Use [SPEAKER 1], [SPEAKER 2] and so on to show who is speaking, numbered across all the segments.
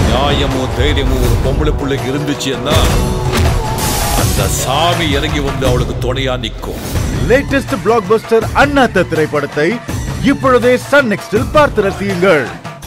[SPEAKER 1] நியாயமும் தைரியமும் ஒரு பொம்பளை பிள்ளைக்கு இருந்துச்சுன்னா அந்த சாமி இறங்கி வந்து அவளுக்கு துணையா நிற்கும்
[SPEAKER 2] லேட்டஸ்ட் பிளாக்பஸ்டர் அண்ணாத்த திரைப்படத்தை இப்பொழுதே சன் நெக்ஸ்டில் பார்த்து ரசியுங்கள்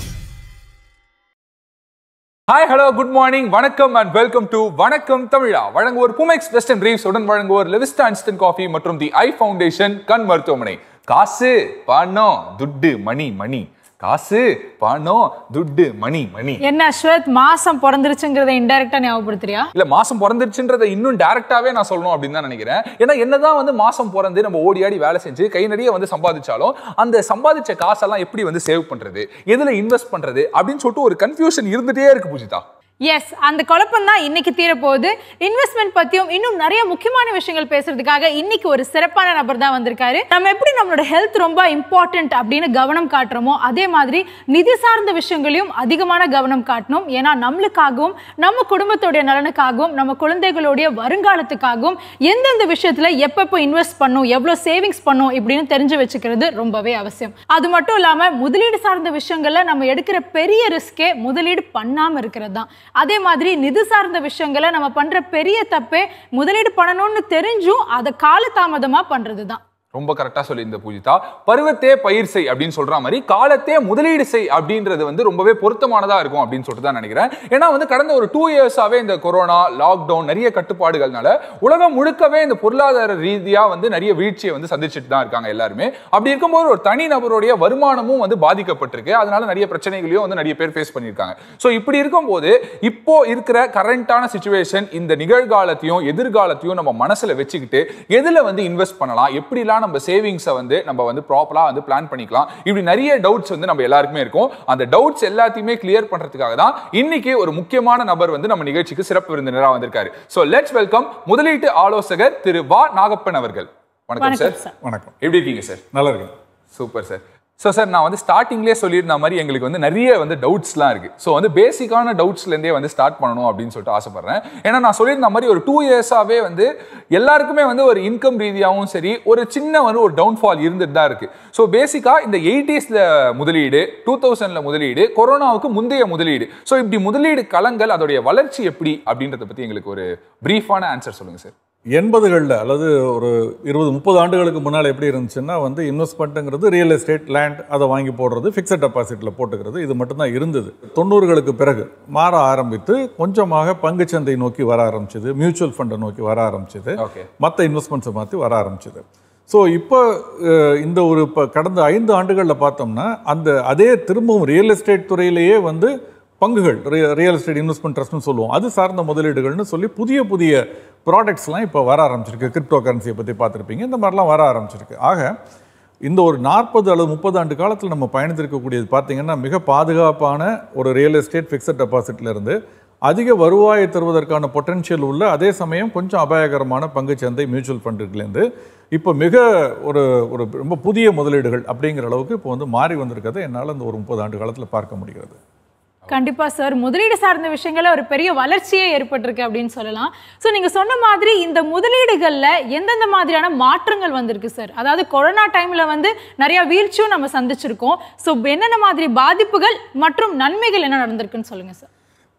[SPEAKER 3] ஹாய் ஹலோ குட் மார்னிங் வணக்கம் and welcome to Vanakkam Tamizha வழங்குவோர் புமெக்ஸ் வெஸ்டர்ன் ரீவ்ஸ் உடன் வழங்குவோர் லெவிஸ்டா இன்ஸ்டன்ட் காஃபி மற்றும் தி ஐ ஃபவுண்டேஷன் கண் மருத்துவமனை காசு பணம் துட்டு மணி மணி காசு பணம் துட்டு மணி மணி
[SPEAKER 4] என்ன அஸ்வத் மாசம் பிறந்துருச்சுங்கிறத இன்டெரக்டா ஞாபகப்படுத்துறியா
[SPEAKER 3] இல்ல மாசம் பிறந்துருச்சுன்றதை இன்னும் டைரக்டாவே நான் சொல்லணும் அப்படின்னு தான் நினைக்கிறேன் ஏன்னா என்னதான் வந்து மாசம் பிறந்து நம்ம ஓடி ஆடி வேலை செஞ்சு கை நிறைய வந்து சம்பாதிச்சாலும் அந்த சம்பாதிச்ச காசெல்லாம் எப்படி வந்து சேவ் பண்றது எதுல இன்வெஸ்ட் பண்றது அப்படின்னு சொல்லிட்டு ஒரு கன்ஃபியூஷன் இருந்துட்டே இருக்கு பூஜிதா
[SPEAKER 4] எஸ் அந்த குழப்பம் தான் இன்னைக்கு தீரப்போகுது இன்வெஸ்ட்மெண்ட் பத்தியும் இன்னும் நிறைய முக்கியமான விஷயங்கள் பேசுறதுக்காக இன்னைக்கு ஒரு சிறப்பான நபர் தான் வந்திருக்காரு நம்ம எப்படி நம்மளோட ஹெல்த் ரொம்ப இம்பார்ட்டன்ட் அப்படின்னு கவனம் காட்டுறோமோ அதே மாதிரி நிதி சார்ந்த விஷயங்களையும் அதிகமான கவனம் காட்டணும் ஏன்னா நம்மளுக்காகவும் நம்ம குடும்பத்தோடைய நலனுக்காகவும் நம்ம குழந்தைகளுடைய வருங்காலத்துக்காகவும் எந்தெந்த விஷயத்துல எப்பப்போ இன்வெஸ்ட் பண்ணும் எவ்வளவு சேவிங்ஸ் பண்ணும் இப்படின்னு தெரிஞ்சு வச்சுக்கிறது ரொம்பவே அவசியம் அது மட்டும் இல்லாம முதலீடு சார்ந்த விஷயங்கள்ல நம்ம எடுக்கிற பெரிய ரிஸ்கே முதலீடு பண்ணாம இருக்கிறது தான் அதே மாதிரி நிதி சார்ந்த விஷயங்களை நம்ம பண்ற பெரிய தப்பே முதலீடு பண்ணணும்னு தெரிஞ்சும் அதை காலதாமதமா பண்றது தான்
[SPEAKER 3] ரொம்ப கரெக்டா சொல்லியிருந்த பூஜிதா பருவத்தே பயிர் செய் அப்படின்னு சொல்ற மாதிரி காலத்தே முதலீடு செய் அப்படின்றது வந்து ரொம்பவே பொருத்தமானதா இருக்கும் அப்படின்னு சொல்லிட்டு தான் நினைக்கிறேன் ஏன்னா வந்து கடந்த ஒரு டூ இயர்ஸாவே இந்த கொரோனா லாக்டவுன் நிறைய கட்டுப்பாடுகள்னால உலகம் முழுக்கவே இந்த பொருளாதார ரீதியா வந்து நிறைய வீழ்ச்சியை வந்து சந்திச்சுட்டு தான் இருக்காங்க எல்லாருமே அப்படி இருக்கும்போது ஒரு தனி நபருடைய வருமானமும் வந்து பாதிக்கப்பட்டிருக்கு அதனால நிறைய பிரச்சனைகளையும் வந்து நிறைய பேர் ஃபேஸ் பண்ணியிருக்காங்க ஸோ இப்படி இருக்கும்போது இப்போ இருக்கிற கரண்டான சுச்சுவேஷன் இந்த நிகழ்காலத்தையும் எதிர்காலத்தையும் நம்ம மனசுல வச்சுக்கிட்டு எதுல வந்து இன்வெஸ்ட் பண்ணலாம் எப்படிலாம் நம்ம சேவிங்ஸை வந்து நம்ம வந்து ப்ராப்பராக வந்து பிளான் பண்ணிக்கலாம் இப்படி நிறைய டவுட்ஸ் வந்து நம்ம எல்லாருக்குமே இருக்கும் அந்த டவுட்ஸ் எல்லாத்தையுமே கிளியர் பண்றதுக்காக தான் இன்னைக்கு ஒரு முக்கியமான நபர் வந்து நம்ம நிகழ்ச்சிக்கு சிறப்பு விருந்தினராக வந்திருக்காரு ஸோ லெட்ஸ் வெல்கம் முதலீட்டு ஆலோசகர் திரு வா நாகப்பன் அவர்கள் வணக்கம்
[SPEAKER 4] வணக்கம்
[SPEAKER 3] சார்
[SPEAKER 4] சார்
[SPEAKER 5] வணக்கம்
[SPEAKER 3] எப்படி இருக்கீங்க சார்
[SPEAKER 5] நல்லா இருக்கேன்
[SPEAKER 3] சூப்பர் சார் ஸோ சார் நான் வந்து ஸ்டார்டிங்லேயே சொல்லியிருந்த மாதிரி எங்களுக்கு வந்து நிறைய வந்து டவுட்ஸ்லாம் இருக்கு ஸோ வந்து பேசிக்கான டவுட்ஸ்லேருந்தே வந்து ஸ்டார்ட் பண்ணணும் அப்படின்னு சொல்லிட்டு ஆசைப்படுறேன் ஏன்னா நான் சொல்லியிருந்த மாதிரி ஒரு டூ இயர்ஸாகவே வந்து எல்லாருக்குமே வந்து ஒரு இன்கம் ரீதியாகவும் சரி ஒரு சின்ன வந்து ஒரு டவுன்ஃபால் இருந்துட்டு தான் இருக்கு ஸோ பேசிக்காக இந்த எயிட்டிஸில் முதலீடு டூ தௌசண்டில் முதலீடு கொரோனாவுக்கு முந்தைய முதலீடு ஸோ இப்படி முதலீடு களங்கள் அதோடைய வளர்ச்சி எப்படி அப்படின்றத பற்றி எங்களுக்கு ஒரு பிரீஃபான ஆன்சர் சொல்லுங்க சார்
[SPEAKER 5] எண்பதுகளில் அல்லது ஒரு இருபது முப்பது ஆண்டுகளுக்கு முன்னால் எப்படி இருந்துச்சுன்னா வந்து இன்வெஸ்ட்மெண்ட்டுங்கிறது ரியல் எஸ்டேட் லேண்ட் அதை வாங்கி போடுறது ஃபிக்ஸட் டெபாசிட்டில் போட்டுக்கிறது இது மட்டும்தான் இருந்தது தொண்ணூறுகளுக்கு பிறகு மாற ஆரம்பித்து கொஞ்சமாக பங்குச்சந்தை நோக்கி வர ஆரம்பிச்சது மியூச்சுவல் ஃபண்டை நோக்கி வர ஆரம்பிச்சது
[SPEAKER 3] ஓகே
[SPEAKER 5] மற்ற இன்வெஸ்ட்மெண்ட்ஸை மாற்றி வர ஆரம்பிச்சது ஸோ இப்போ அஹ், இந்த ஒரு இப்போ கடந்த ஐந்து ஆண்டுகளில் பார்த்தோம்னா அந்த அதே திரும்பவும் ரியல் எஸ்டேட் துறையிலேயே வந்து பங்குகள் ரியல் எஸ்டேட் இன்வெஸ்ட்மெண்ட் ட்ரஸ்ட்னு சொல்லுவோம் அது சார்ந்த முதலீடுகள்னு சொல்லி புதிய புதிய ப்ராடக்ட்ஸ்லாம் இப்போ வர ஆரம்பிச்சிருக்கு கிரிப்டோ கரன்சியை பற்றி பார்த்துருப்பீங்க இந்த மாதிரிலாம் வர ஆரம்பிச்சிருக்கு ஆக இந்த ஒரு நாற்பது அல்லது முப்பது ஆண்டு காலத்தில் நம்ம பயணித்திருக்கக்கூடியது பார்த்தீங்கன்னா மிக பாதுகாப்பான ஒரு ரியல் எஸ்டேட் ஃபிக்ஸட் டெபாசிட்ல இருந்து அதிக வருவாயை தருவதற்கான பொட்டென்ஷியல் உள்ள அதே சமயம் கொஞ்சம் அபாயகரமான பங்குச்சந்தை மியூச்சுவல் ஃபண்டுலேருந்து இப்போ மிக ஒரு ஒரு ரொம்ப புதிய முதலீடுகள் அப்படிங்கிற அளவுக்கு இப்போ வந்து மாறி வந்திருக்கிறத என்னால் இந்த ஒரு முப்பது ஆண்டு காலத்தில் பார்க்க முடிகிறது
[SPEAKER 4] கண்டிப்பா சார் முதலீடு சார்ந்த விஷயங்கள்ல ஒரு பெரிய வளர்ச்சியே ஏற்பட்டிருக்கு அப்படின்னு சொல்லலாம் ஸோ நீங்க சொன்ன மாதிரி இந்த முதலீடுகள்ல எந்தெந்த மாதிரியான மாற்றங்கள் வந்திருக்கு சார் அதாவது கொரோனா டைம்ல வந்து நிறைய வீழ்ச்சியும் நம்ம சந்திச்சிருக்கோம் ஸோ என்னென்ன மாதிரி பாதிப்புகள் மற்றும் நன்மைகள் என்ன நடந்திருக்குன்னு சொல்லுங்க சார்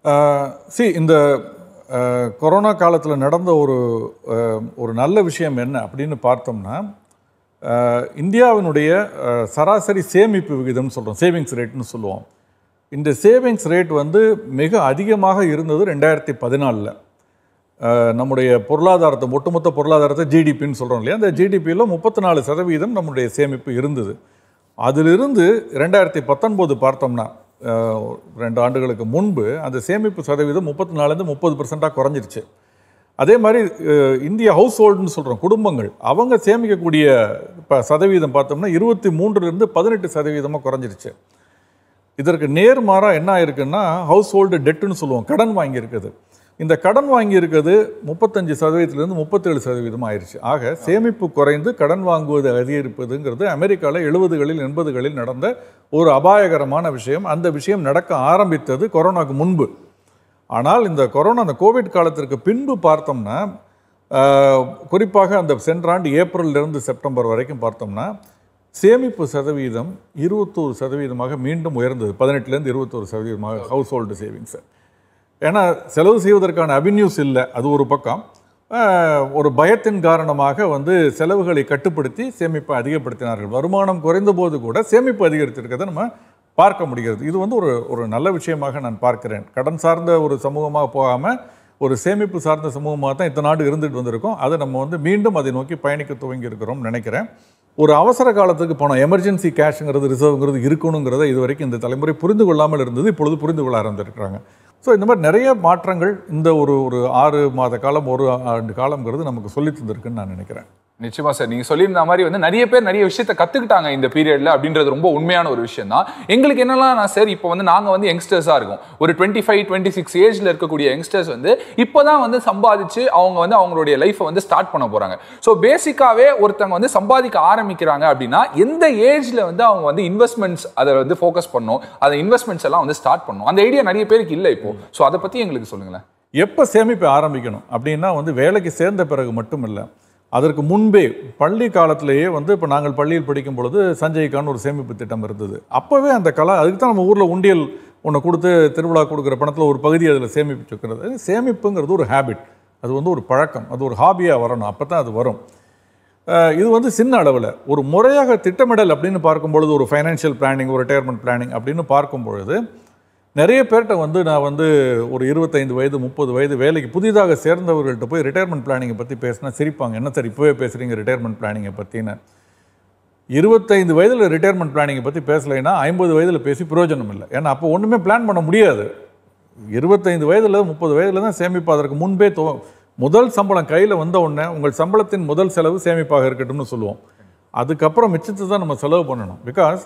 [SPEAKER 5] சி இந்த அஹ், கொரோனா காலத்தில் நடந்த ஒரு அஹ், ஒரு நல்ல விஷயம் என்ன அப்படின்னு பார்த்தோம்னா அஹ், இந்தியாவினுடைய அஹ், சராசரி சேமிப்பு விகிதம்னு சொல்கிறோம் சேவிங்ஸ் ரேட்னு சொல்லுவோம் இந்த சேவிங்ஸ் ரேட் வந்து மிக அதிகமாக இருந்தது ரெண்டாயிரத்தி பதினாலில் நம்முடைய பொருளாதாரத்தை ஒட்டுமொத்த பொருளாதாரத்தை ஜிடிபின்னு சொல்கிறோம் இல்லையா அந்த ஜிடிபியில் முப்பத்தி நாலு சதவீதம் நம்முடைய சேமிப்பு இருந்தது அதிலிருந்து ரெண்டாயிரத்தி பத்தொன்பது பார்த்தோம்னா அஹ், ரெண்டு ஆண்டுகளுக்கு முன்பு அந்த சேமிப்பு சதவீதம் முப்பத்தி நாலுலேருந்து முப்பது பர்சண்ட்டாக குறைஞ்சிருச்சு அதே மாதிரி அஹ், இந்திய ஹவுஸ் ஹோல்டுன்னு சொல்கிறோம் குடும்பங்கள் அவங்க சேமிக்கக்கூடிய இப்போ சதவீதம் பார்த்தோம்னா இருபத்தி மூன்றுலேருந்து பதினெட்டு சதவீதமாக குறைஞ்சிருச்சு இதற்கு நேர்மாறாக என்ன ஆயிருக்குன்னா ஹவுஸ் ஹோல்டு டெட்டுன்னு சொல்லுவோம் கடன் வாங்கியிருக்குது இந்த கடன் வாங்கியிருக்கிறது முப்பத்தஞ்சு சதவீதத்திலிருந்து முப்பத்தேழு சதவீதம் ஆயிருச்சு ஆக சேமிப்பு குறைந்து கடன் வாங்குவது அதிகரிப்பதுங்கிறது அமெரிக்காவில் எழுபதுகளில் எண்பதுகளில் நடந்த ஒரு அபாயகரமான விஷயம் அந்த விஷயம் நடக்க ஆரம்பித்தது கொரோனாக்கு முன்பு ஆனால் இந்த கொரோனா அந்த கோவிட் காலத்திற்கு பின்பு பார்த்தோம்னா ஆஹ், குறிப்பாக அந்த சென்ற ஆண்டு ஏப்ரல்ல இருந்து செப்டம்பர் வரைக்கும் பார்த்தோம்னா சேமிப்பு சதவீதம் இருபத்தோரு சதவீதமாக மீண்டும் உயர்ந்தது பதினெட்டுலேருந்து இருபத்தோரு சதவீதமாக ஹவுஸ் ஹோல்டு சேவிங்ஸு ஏன்னா செலவு செய்வதற்கான அவென்யூஸ் இல்லை அது ஒரு பக்கம் ஆஹ், ஒரு பயத்தின் காரணமாக வந்து செலவுகளை கட்டுப்படுத்தி சேமிப்பை அதிகப்படுத்தினார்கள் வருமானம் குறைந்த போது கூட சேமிப்பு அதிகரித்திருக்கிறத நம்ம பார்க்க முடிகிறது இது வந்து ஒரு ஒரு நல்ல விஷயமாக நான் பார்க்கிறேன் கடன் சார்ந்த ஒரு சமூகமாக போகாமல் ஒரு சேமிப்பு சார்ந்த சமூகமாக தான் இத்தனை நாடு இருந்துட்டு வந்திருக்கோம் அதை நம்ம வந்து மீண்டும் அதை நோக்கி பயணிக்க துவங்கி இருக்கிறோம் நினைக்கிறேன் ஒரு அவசர காலத்துக்கு போனோம் எமர்ஜென்சி கேஷுங்கிறது ரிசர்வ்ங்கிறது இருக்கணுங்கிறத இது வரைக்கும் இந்த தலைமுறை புரிந்து கொள்ளாமல் இருந்தது இப்பொழுது புரிந்து கொள்ள ஆரம்பிச்சிருக்கிறாங்க ஸோ இந்த மாதிரி நிறைய மாற்றங்கள் இந்த ஒரு ஒரு ஆறு மாத காலம் ஒரு ஆண்டு காலம்ங்கிறது நமக்கு சொல்லி தந்திருக்குன்னு நான் நினைக்கிறேன்
[SPEAKER 3] நிச்சயமா சார் நீங்க சொல்லியிருந்த மாதிரி வந்து நிறைய பேர் நிறைய விஷயத்த கத்துக்கிட்டாங்க இந்த பீரியட்ல அப்படின்றது ரொம்ப உண்மையான ஒரு விஷயம் தான் எங்களுக்கு என்னெல்லாம் சார் இப்போ வந்து நாங்க வந்து யங்ஸ்டர்ஸா இருக்கோம் ஒரு டுவெண்ட்டி ஃபைவ் டுவெண்ட்டி சிக்ஸ் ஏஜ்ல இருக்கக்கூடிய யங்ஸ்டர்ஸ் வந்து இப்போதான் வந்து சம்பாதிச்சு அவங்க வந்து அவங்களுடைய லைஃப்பை வந்து ஸ்டார்ட் பண்ண போறாங்க ஸோ பேசிக்காவே ஒருத்தவங்க வந்து சம்பாதிக்க ஆரம்பிக்கிறாங்க அப்படின்னா எந்த ஏஜ்ல வந்து அவங்க வந்து இன்வெஸ்ட்மெண்ட்ஸ் அதை வந்து ஃபோக்கஸ் பண்ணும் அந்த இன்வெஸ்ட்மெண்ட்ஸ் எல்லாம் வந்து ஸ்டார்ட் பண்ணும் அந்த ஐடியா நிறைய பேருக்கு இல்லை இப்போ ஸோ அதை பத்தி எங்களுக்கு சொல்லுங்களேன்
[SPEAKER 5] எப்போ சேமிப்பு ஆரம்பிக்கணும் அப்படின்னா வந்து வேலைக்கு சேர்ந்த பிறகு மட்டும் இல்லை அதற்கு முன்பே பள்ளி காலத்திலேயே வந்து இப்போ நாங்கள் பள்ளியில் படிக்கும் பொழுது சஞ்சய்கான்னு ஒரு சேமிப்பு திட்டம் இருந்தது அப்போவே அந்த கலா அதுக்கு தான் நம்ம ஊரில் உண்டியல் ஒன்று கொடுத்து திருவிழா கொடுக்குற பணத்தில் ஒரு பகுதி அதில் சேமிப்பு வைக்கிறது சேமிப்புங்கிறது ஒரு ஹேபிட் அது வந்து ஒரு பழக்கம் அது ஒரு ஹாபியாக வரணும் அப்போ தான் அது வரும் அஹ் இது வந்து சின்ன அளவில் ஒரு முறையாக திட்டமிடல் அப்படின்னு பார்க்கும் பொழுது ஒரு ஃபைனான்ஷியல் பிளானிங் ஒரு ரிட்டையர்மெண்ட் பிளானிங் அப்படின்னு பார்க்கும் பொழுது நிறைய பேர்கிட்ட வந்து நான் வந்து ஒரு இருபத்தைந்து வயது முப்பது வயது வேலைக்கு புதிதாக சேர்ந்தவர்கள்ட்ட போய் ரிட்டையர்மெண்ட் பிளானிங்கை பற்றி பேசினா சிரிப்பாங்க என்ன சார் இப்போவே பேசுகிறீங்க ரிட்டையர்மெண்ட் பிளானிங்கை பற்றின்னு இருபத்தைந்து வயதில் ரிட்டையர்மெண்ட் பிளானிங்கை பற்றி பேசலைன்னா ஐம்பது வயதில் பேசி பிரயோஜனம் இல்லை ஏன்னா அப்போ ஒன்றுமே பிளான் பண்ண முடியாது இருபத்தைந்து வயதில் முப்பது வயதில் தான் சேமிப்பு அதற்கு முன்பே தோ முதல் சம்பளம் கையில் வந்த உடனே உங்கள் சம்பளத்தின் முதல் செலவு சேமிப்பாக இருக்கட்டும்னு சொல்லுவோம் அதுக்கப்புறம் மிச்சத்தை தான் நம்ம செலவு பண்ணணும் because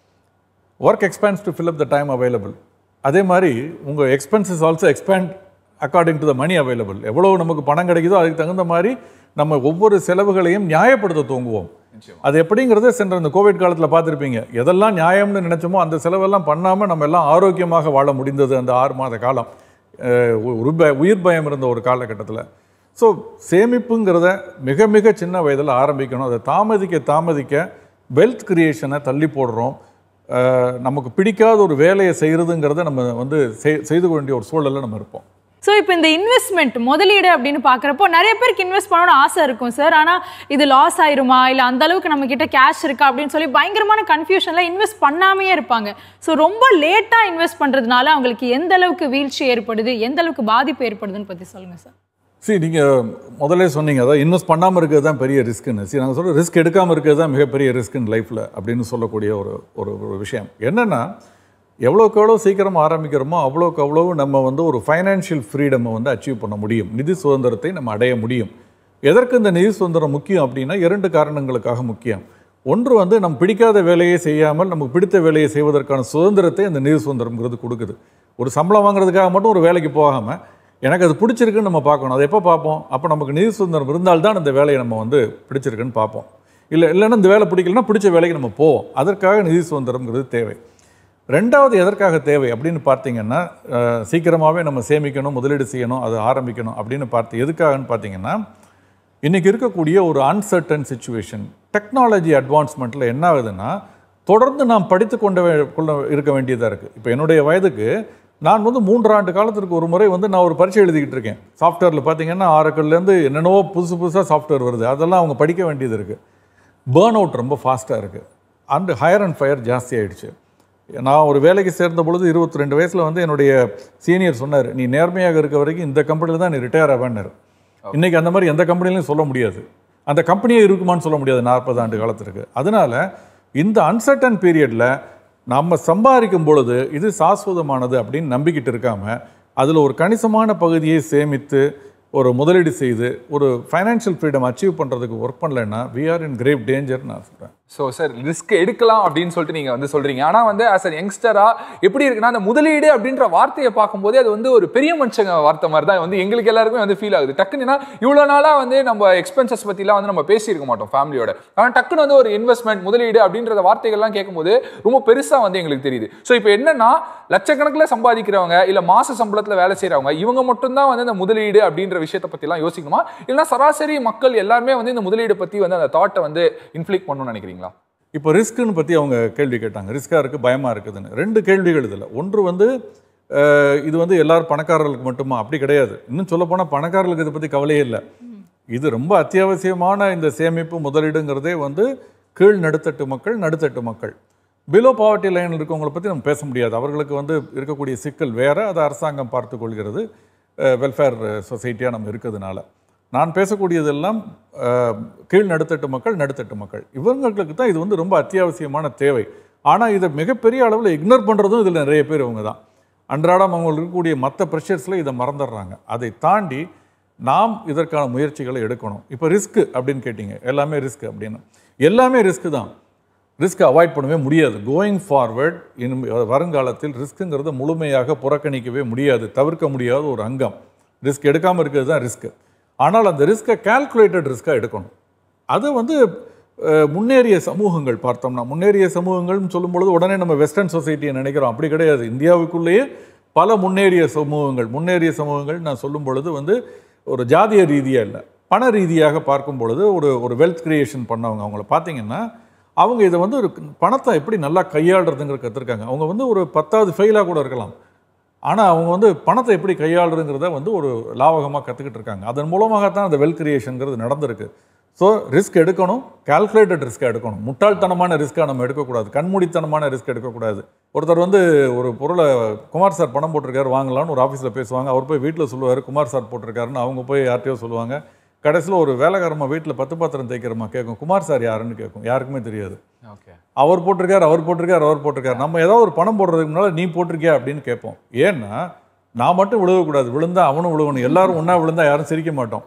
[SPEAKER 5] work expands to fill up the time available அதே மாதிரி உங்கள் expenses also expand according to the money available எவ்வளோ நமக்கு பணம் கிடைக்குதோ அதுக்கு தகுந்த மாதிரி நம்ம ஒவ்வொரு செலவுகளையும் நியாயப்படுத்த தூங்குவோம் அது எப்படிங்கிறத சென்ற இந்த கோவிட் காலத்தில் பார்த்துருப்பீங்க எதெல்லாம் நியாயம்னு நினைச்சோமோ அந்த செலவெல்லாம் பண்ணாமல் நம்ம எல்லாம் ஆரோக்கியமாக வாழ முடிந்தது அந்த ஆறு மாத காலம் அஹ் ஒரு பய- உயிர் பயம் இருந்த ஒரு காலகட்டத்தில் ஸோ சேமிப்புங்கிறத மிக மிக சின்ன வயதில் ஆரம்பிக்கணும் அதை தாமதிக்க தாமதிக்க வெல்த் கிரியேஷனை தள்ளி போடுறோம் அஹ் நமக்கு பிடிக்காத ஒரு வேலையை செய்கிறதுங்கிறத நம்ம வந்து செய்- செய்து கொள்ள வேண்டிய ஒரு சூழலில் நம்ம இருப்போம்
[SPEAKER 4] ஸோ இப்போ இந்த இன்வெஸ்ட்மெண்ட் முதலீடு அப்படின்னு பார்க்குறப்போ நிறைய பேருக்கு இன்வெஸ்ட் பண்ணணும்னு ஆசை இருக்கும் சார் ஆனால் இது லாஸ் ஆயிருமா இல்லை அந்த அளவுக்கு நம்ம கிட்ட கேஷ் இருக்கா அப்படின்னு சொல்லி பயங்கரமான கன்ஃபியூஷனில் இன்வெஸ்ட் பண்ணாமையே இருப்பாங்க ஸோ ரொம்ப லேட்டாக இன்வெஸ்ட் பண்ணுறதுனால அவங்களுக்கு எந்த அளவுக்கு வீழ்ச்சி ஏற்படுது எந்த அளவுக்கு பாதிப்பு ஏற்படுதுன்னு பற்றி சொல்லுங்கள் சார்
[SPEAKER 5] சரி நீங்கள் முதல்ல சொன்னீங்க அதாவது இன்வெஸ்ட் பண்ணாமல் இருக்கிறது தான் பெரிய ரிஸ்க்குன்னு சரி நாங்கள் சொல்கிற ரிஸ்க் எடுக்காமல் இருக்கிறது தான் மிகப்பெரிய ரிஸ்க்குன்னு லைஃப்பில் அப்படின்னு சொல்லக்கூடிய ஒரு ஒரு ஒரு விஷயம் என்னென்னா எவ்வளோக்கு எவ்வளோ சீக்கிரம் ஆரம்பிக்கிறோமோ அவ்வளோக்கு அவ்வளோ நம்ம வந்து ஒரு ஃபைனான்ஷியல் ஃப்ரீடமை வந்து அச்சீவ் பண்ண முடியும் நிதி சுதந்திரத்தை நம்ம அடைய முடியும் எதற்கு இந்த நிதி சுதந்திரம் முக்கியம் அப்படின்னா இரண்டு காரணங்களுக்காக முக்கியம் ஒன்று வந்து நம்ம பிடிக்காத வேலையை செய்யாமல் நமக்கு பிடித்த வேலையை செய்வதற்கான சுதந்திரத்தை அந்த நிதி சுதந்திரம்ங்கிறது கொடுக்குது ஒரு சம்பளம் வாங்குறதுக்காக மட்டும் ஒரு வேலைக்கு போகாமல் எனக்கு அது பிடிச்சிருக்குன்னு நம்ம பார்க்கணும் அதை எப்போ பார்ப்போம் அப்போ நமக்கு நிதி சுதந்திரம் இருந்தால்தான் இந்த வேலையை நம்ம வந்து பிடிச்சிருக்குன்னு பார்ப்போம் இல்லை இல்லைன்னா இந்த வேலை பிடிக்கலன்னா பிடிச்ச வேலைக்கு நம்ம போவோம் அதற்காக நிதி சுதந்திரம்ங்கிறது தேவை ரெண்டாவது எதற்காக தேவை அப்படின்னு பார்த்தீங்கன்னா அஹ், சீக்கிரமாகவே நம்ம சேமிக்கணும் முதலீடு செய்யணும் அதை ஆரம்பிக்கணும் அப்படின்னு பார்த்து எதுக்காகன்னு பார்த்தீங்கன்னா இன்றைக்கி இருக்கக்கூடிய ஒரு அன்சர்டன் சுச்சுவேஷன் டெக்னாலஜி அட்வான்ஸ்மெண்ட்டில் என்ன ஆகுதுன்னா தொடர்ந்து நாம் படித்து கொண்டு வே- கொள்ள இருக்க வேண்டியதாக இருக்குது இப்போ என்னுடைய வயதுக்கு நான் வந்து மூன்றாண்டு காலத்திற்கு ஒரு முறை வந்து நான் ஒரு பரீட்சை எழுதிக்கிட்டு இருக்கேன் சாஃப்ட்வேரில் பார்த்தீங்கன்னா ஆரக்கல்லேருந்து என்னென்னவோ புதுசு புதுசாக சாஃப்ட்வேர் வருது அதெல்லாம் அவங்க படிக்க வேண்டியது இருக்குது பேர்ன் அவுட் ரொம்ப ஃபாஸ்ட்டாக இருக்குது அண்டு ஹையர் அண்ட் ஃபயர் ஜாஸ்தி ஆயிடுச்சு நான் ஒரு வேலைக்கு சேர்ந்த பொழுது இருபத்தி ரெண்டு வயசில் வந்து என்னுடைய சீனியர் சொன்னார் நீ நேர்மையாக இருக்க வரைக்கும் இந்த கம்பெனியில் தான் நீ ரிட்டையர் ஆவேன்னாரு இன்னைக்கு அந்த மாதிரி எந்த கம்பெனிலையும் சொல்ல முடியாது அந்த கம்பெனியே இருக்குமான்னு சொல்ல முடியாது நாற்பது ஆண்டு காலத்திற்கு அதனால இந்த அன்சர்டன் பீரியடில் நம்ம சம்பாதிக்கும் பொழுது இது சாஸ்வதமானது அப்படின்னு நம்பிக்கிட்டு இருக்காம அதில் ஒரு கணிசமான பகுதியை சேமித்து ஒரு முதலீடு செய்து ஒரு ஃபைனான்ஷியல் ஃப்ரீடம் அச்சீவ் பண்ணுறதுக்கு ஒர்க் பண்ணலைன்னா we are in grave danger நான் சொல்கிறேன்
[SPEAKER 3] ஸோ சார் ரிஸ்க் எடுக்கலாம் அப்படின்னு சொல்லிட்டு நீங்கள் வந்து சொல்கிறீங்க ஆனால் வந்து ஆஸ் அ யங்ஸ்டரா எப்படி இருக்குன்னா அந்த முதலீடு அப்படின்ற வார்த்தையை பார்க்கும்போதே அது வந்து ஒரு பெரிய மனுஷங்க வார்த்தை மாதிரி தான் வந்து எங்களுக்கு எல்லாருக்குமே வந்து ஃபீல் ஆகுது டக்குன்னா இவ்வளோ நாளாக வந்து நம்ம எக்ஸ்பென்சஸ் பற்றிலாம் வந்து நம்ம பேசியிருக்க மாட்டோம் ஃபேமிலியோட ஆனால் டக்குன்னு வந்து ஒரு இன்வெஸ்ட்மெண்ட் முதலீடு அப்படின்றத வார்த்தைகள்லாம் கேட்கும்போது ரொம்ப பெருசாக வந்து எங்களுக்கு தெரியுது ஸோ இப்போ என்னன்னா லட்சக்கணக்கில் சம்பாதிக்கிறவங்க இல்லை மாச சம்பளத்தில் வேலை செய்கிறவங்க இவங்க மட்டும்தான் வந்து இந்த முதலீடு அப்படின்ற விஷயத்தை பற்றிலாம் யோசிக்கணுமா இல்லைன்னா சராசரி மக்கள் எல்லாருமே வந்து இந்த முதலீடு பற்றி வந்து அந்த தாட்டை வந்து இன்ஃப்ளிக் பண்ணணும்னு நினைக்கிறீங்களா
[SPEAKER 5] இப்போ ரிஸ்க்குன்னு பற்றி அவங்க கேள்வி கேட்டாங்க ரிஸ்க்காக இருக்குது பயமாக இருக்குதுன்னு ரெண்டு கேள்விகள் இதில் ஒன்று வந்து அஹ், இது வந்து எல்லாரும் பணக்காரர்களுக்கு மட்டுமா அப்படி கிடையாது இன்னும் சொல்லப்போனால் பணக்காரர்களுக்கு இதை பற்றி கவலையே இல்லை இது ரொம்ப அத்தியாவசியமான இந்த சேமிப்பு முதலீடுங்கிறதே வந்து கீழ் நடுத்தட்டு மக்கள் நடுத்தட்டு மக்கள் பிலோ பாவர்ட்டி லைனில் இருக்கவங்களை பற்றி நம்ம பேச முடியாது அவர்களுக்கு வந்து இருக்கக்கூடிய சிக்கல் வேற அதை அரசாங்கம் பார்த்து கொள்கிறது வெல்ஃபேர் சொசைட்டியாக நம்ம இருக்கிறதுனால நான் பேசக்கூடியதெல்லாம் அஹ், கீழ் நடுத்தட்டு மக்கள் நடுத்தட்டு மக்கள் இவங்களுக்கு தான் இது வந்து ரொம்ப அத்தியாவசியமான தேவை ஆனால் இதை மிகப்பெரிய அளவில் இக்னோர் பண்ணுறதும் இதில் நிறைய பேர் இவங்க தான் அன்றாடம் அவங்களுக்கு இருக்கக்கூடிய மற்ற ப்ரெஷர்ஸில் இதை மறந்துடுறாங்க அதை தாண்டி நாம் இதற்கான முயற்சிகளை எடுக்கணும் இப்போ ரிஸ்க்கு அப்படின்னு கேட்டிங்க எல்லாமே ரிஸ்க் அப்படின்னு எல்லாமே ரிஸ்க்கு தான் ரிஸ்க் அவாய்ட் பண்ணவே முடியாது கோயிங் ஃபார்வர்ட் இனிமே வருங்காலத்தில் ரிஸ்க்குங்கிறத முழுமையாக புறக்கணிக்கவே முடியாது தவிர்க்க முடியாத ஒரு அங்கம் ரிஸ்க் எடுக்காமல் இருக்கிறது தான் ரிஸ்க்கு ஆனால் அந்த ரிஸ்க்கை கால்குலேட்டட் ரிஸ்க்காக எடுக்கணும் அது வந்து அஹ், முன்னேறிய சமூகங்கள் பார்த்தோம்னா முன்னேறிய சமூகங்கள்னு சொல்லும் பொழுது உடனே நம்ம வெஸ்டர்ன் சொசைட்டியை நினைக்கிறோம் அப்படி கிடையாது இந்தியாவுக்குள்ளேயே பல முன்னேறிய சமூகங்கள் முன்னேறிய சமூகங்கள் நான் சொல்லும் பொழுது வந்து ஒரு ஜாதிய ரீதியாக இல்லை பண ரீதியாக பார்க்கும் பொழுது ஒரு ஒரு வெல்த் கிரியேஷன் பண்ணவங்க அவங்கள பார்த்தீங்கன்னா அவங்க இதை வந்து ஒரு பணத்தை எப்படி நல்லா கையாளுறதுங்கிற கற்றுருக்காங்க அவங்க வந்து ஒரு பத்தாவது ஃபெயிலாக கூட இருக்கலாம் ஆனால் அவங்க வந்து பணத்தை எப்படி கையாளுறதுங்கிறத வந்து ஒரு லாவகமாக கற்றுக்கிட்டு இருக்காங்க அதன் மூலமாகத்தான் அந்த வெல் கிரியேஷனுங்கிறது நடந்திருக்கு ஸோ ரிஸ்க் எடுக்கணும் கால்குலேட்டட் ரிஸ்க் எடுக்கணும் முட்டாள்தனமான ரிஸ்க்காக நம்ம எடுக்கக்கூடாது கண்மூடித்தனமான ரிஸ்க் எடுக்கக்கூடாது ஒருத்தர் வந்து ஒரு பொருளை குமார் சார் பணம் போட்டிருக்காரு வாங்கலாம்னு ஒரு ஆஃபீஸில் பேசுவாங்க அவர் போய் வீட்டில் சொல்லுவார் குமார் சார் போட்டிருக்காருன்னு அவங்க போய் யார்கிட்டயோ சொல்லுவாங்க கடைசியில் ஒரு வேலைக்காரமா வீட்டில் பத்து பாத்திரம் தேய்க்கிறமா கேட்கும் குமார் சார் யாருன்னு கேட்கும் யாருக்குமே தெரியாது
[SPEAKER 3] ஓகே
[SPEAKER 5] அவர் போட்டிருக்காரு அவர் போட்டிருக்காரு அவர் போட்டிருக்காரு நம்ம ஏதாவது ஒரு பணம் போடுறதுக்கு முன்னால் நீ போட்டிருக்கியா அப்படின்னு கேட்போம் ஏன்னா நான் மட்டும் விழுகக்கூடாது விழுந்தா அவனும் விழுகணும் எல்லாரும் ஒன்றா விழுந்தா யாரும் சிரிக்க மாட்டோம்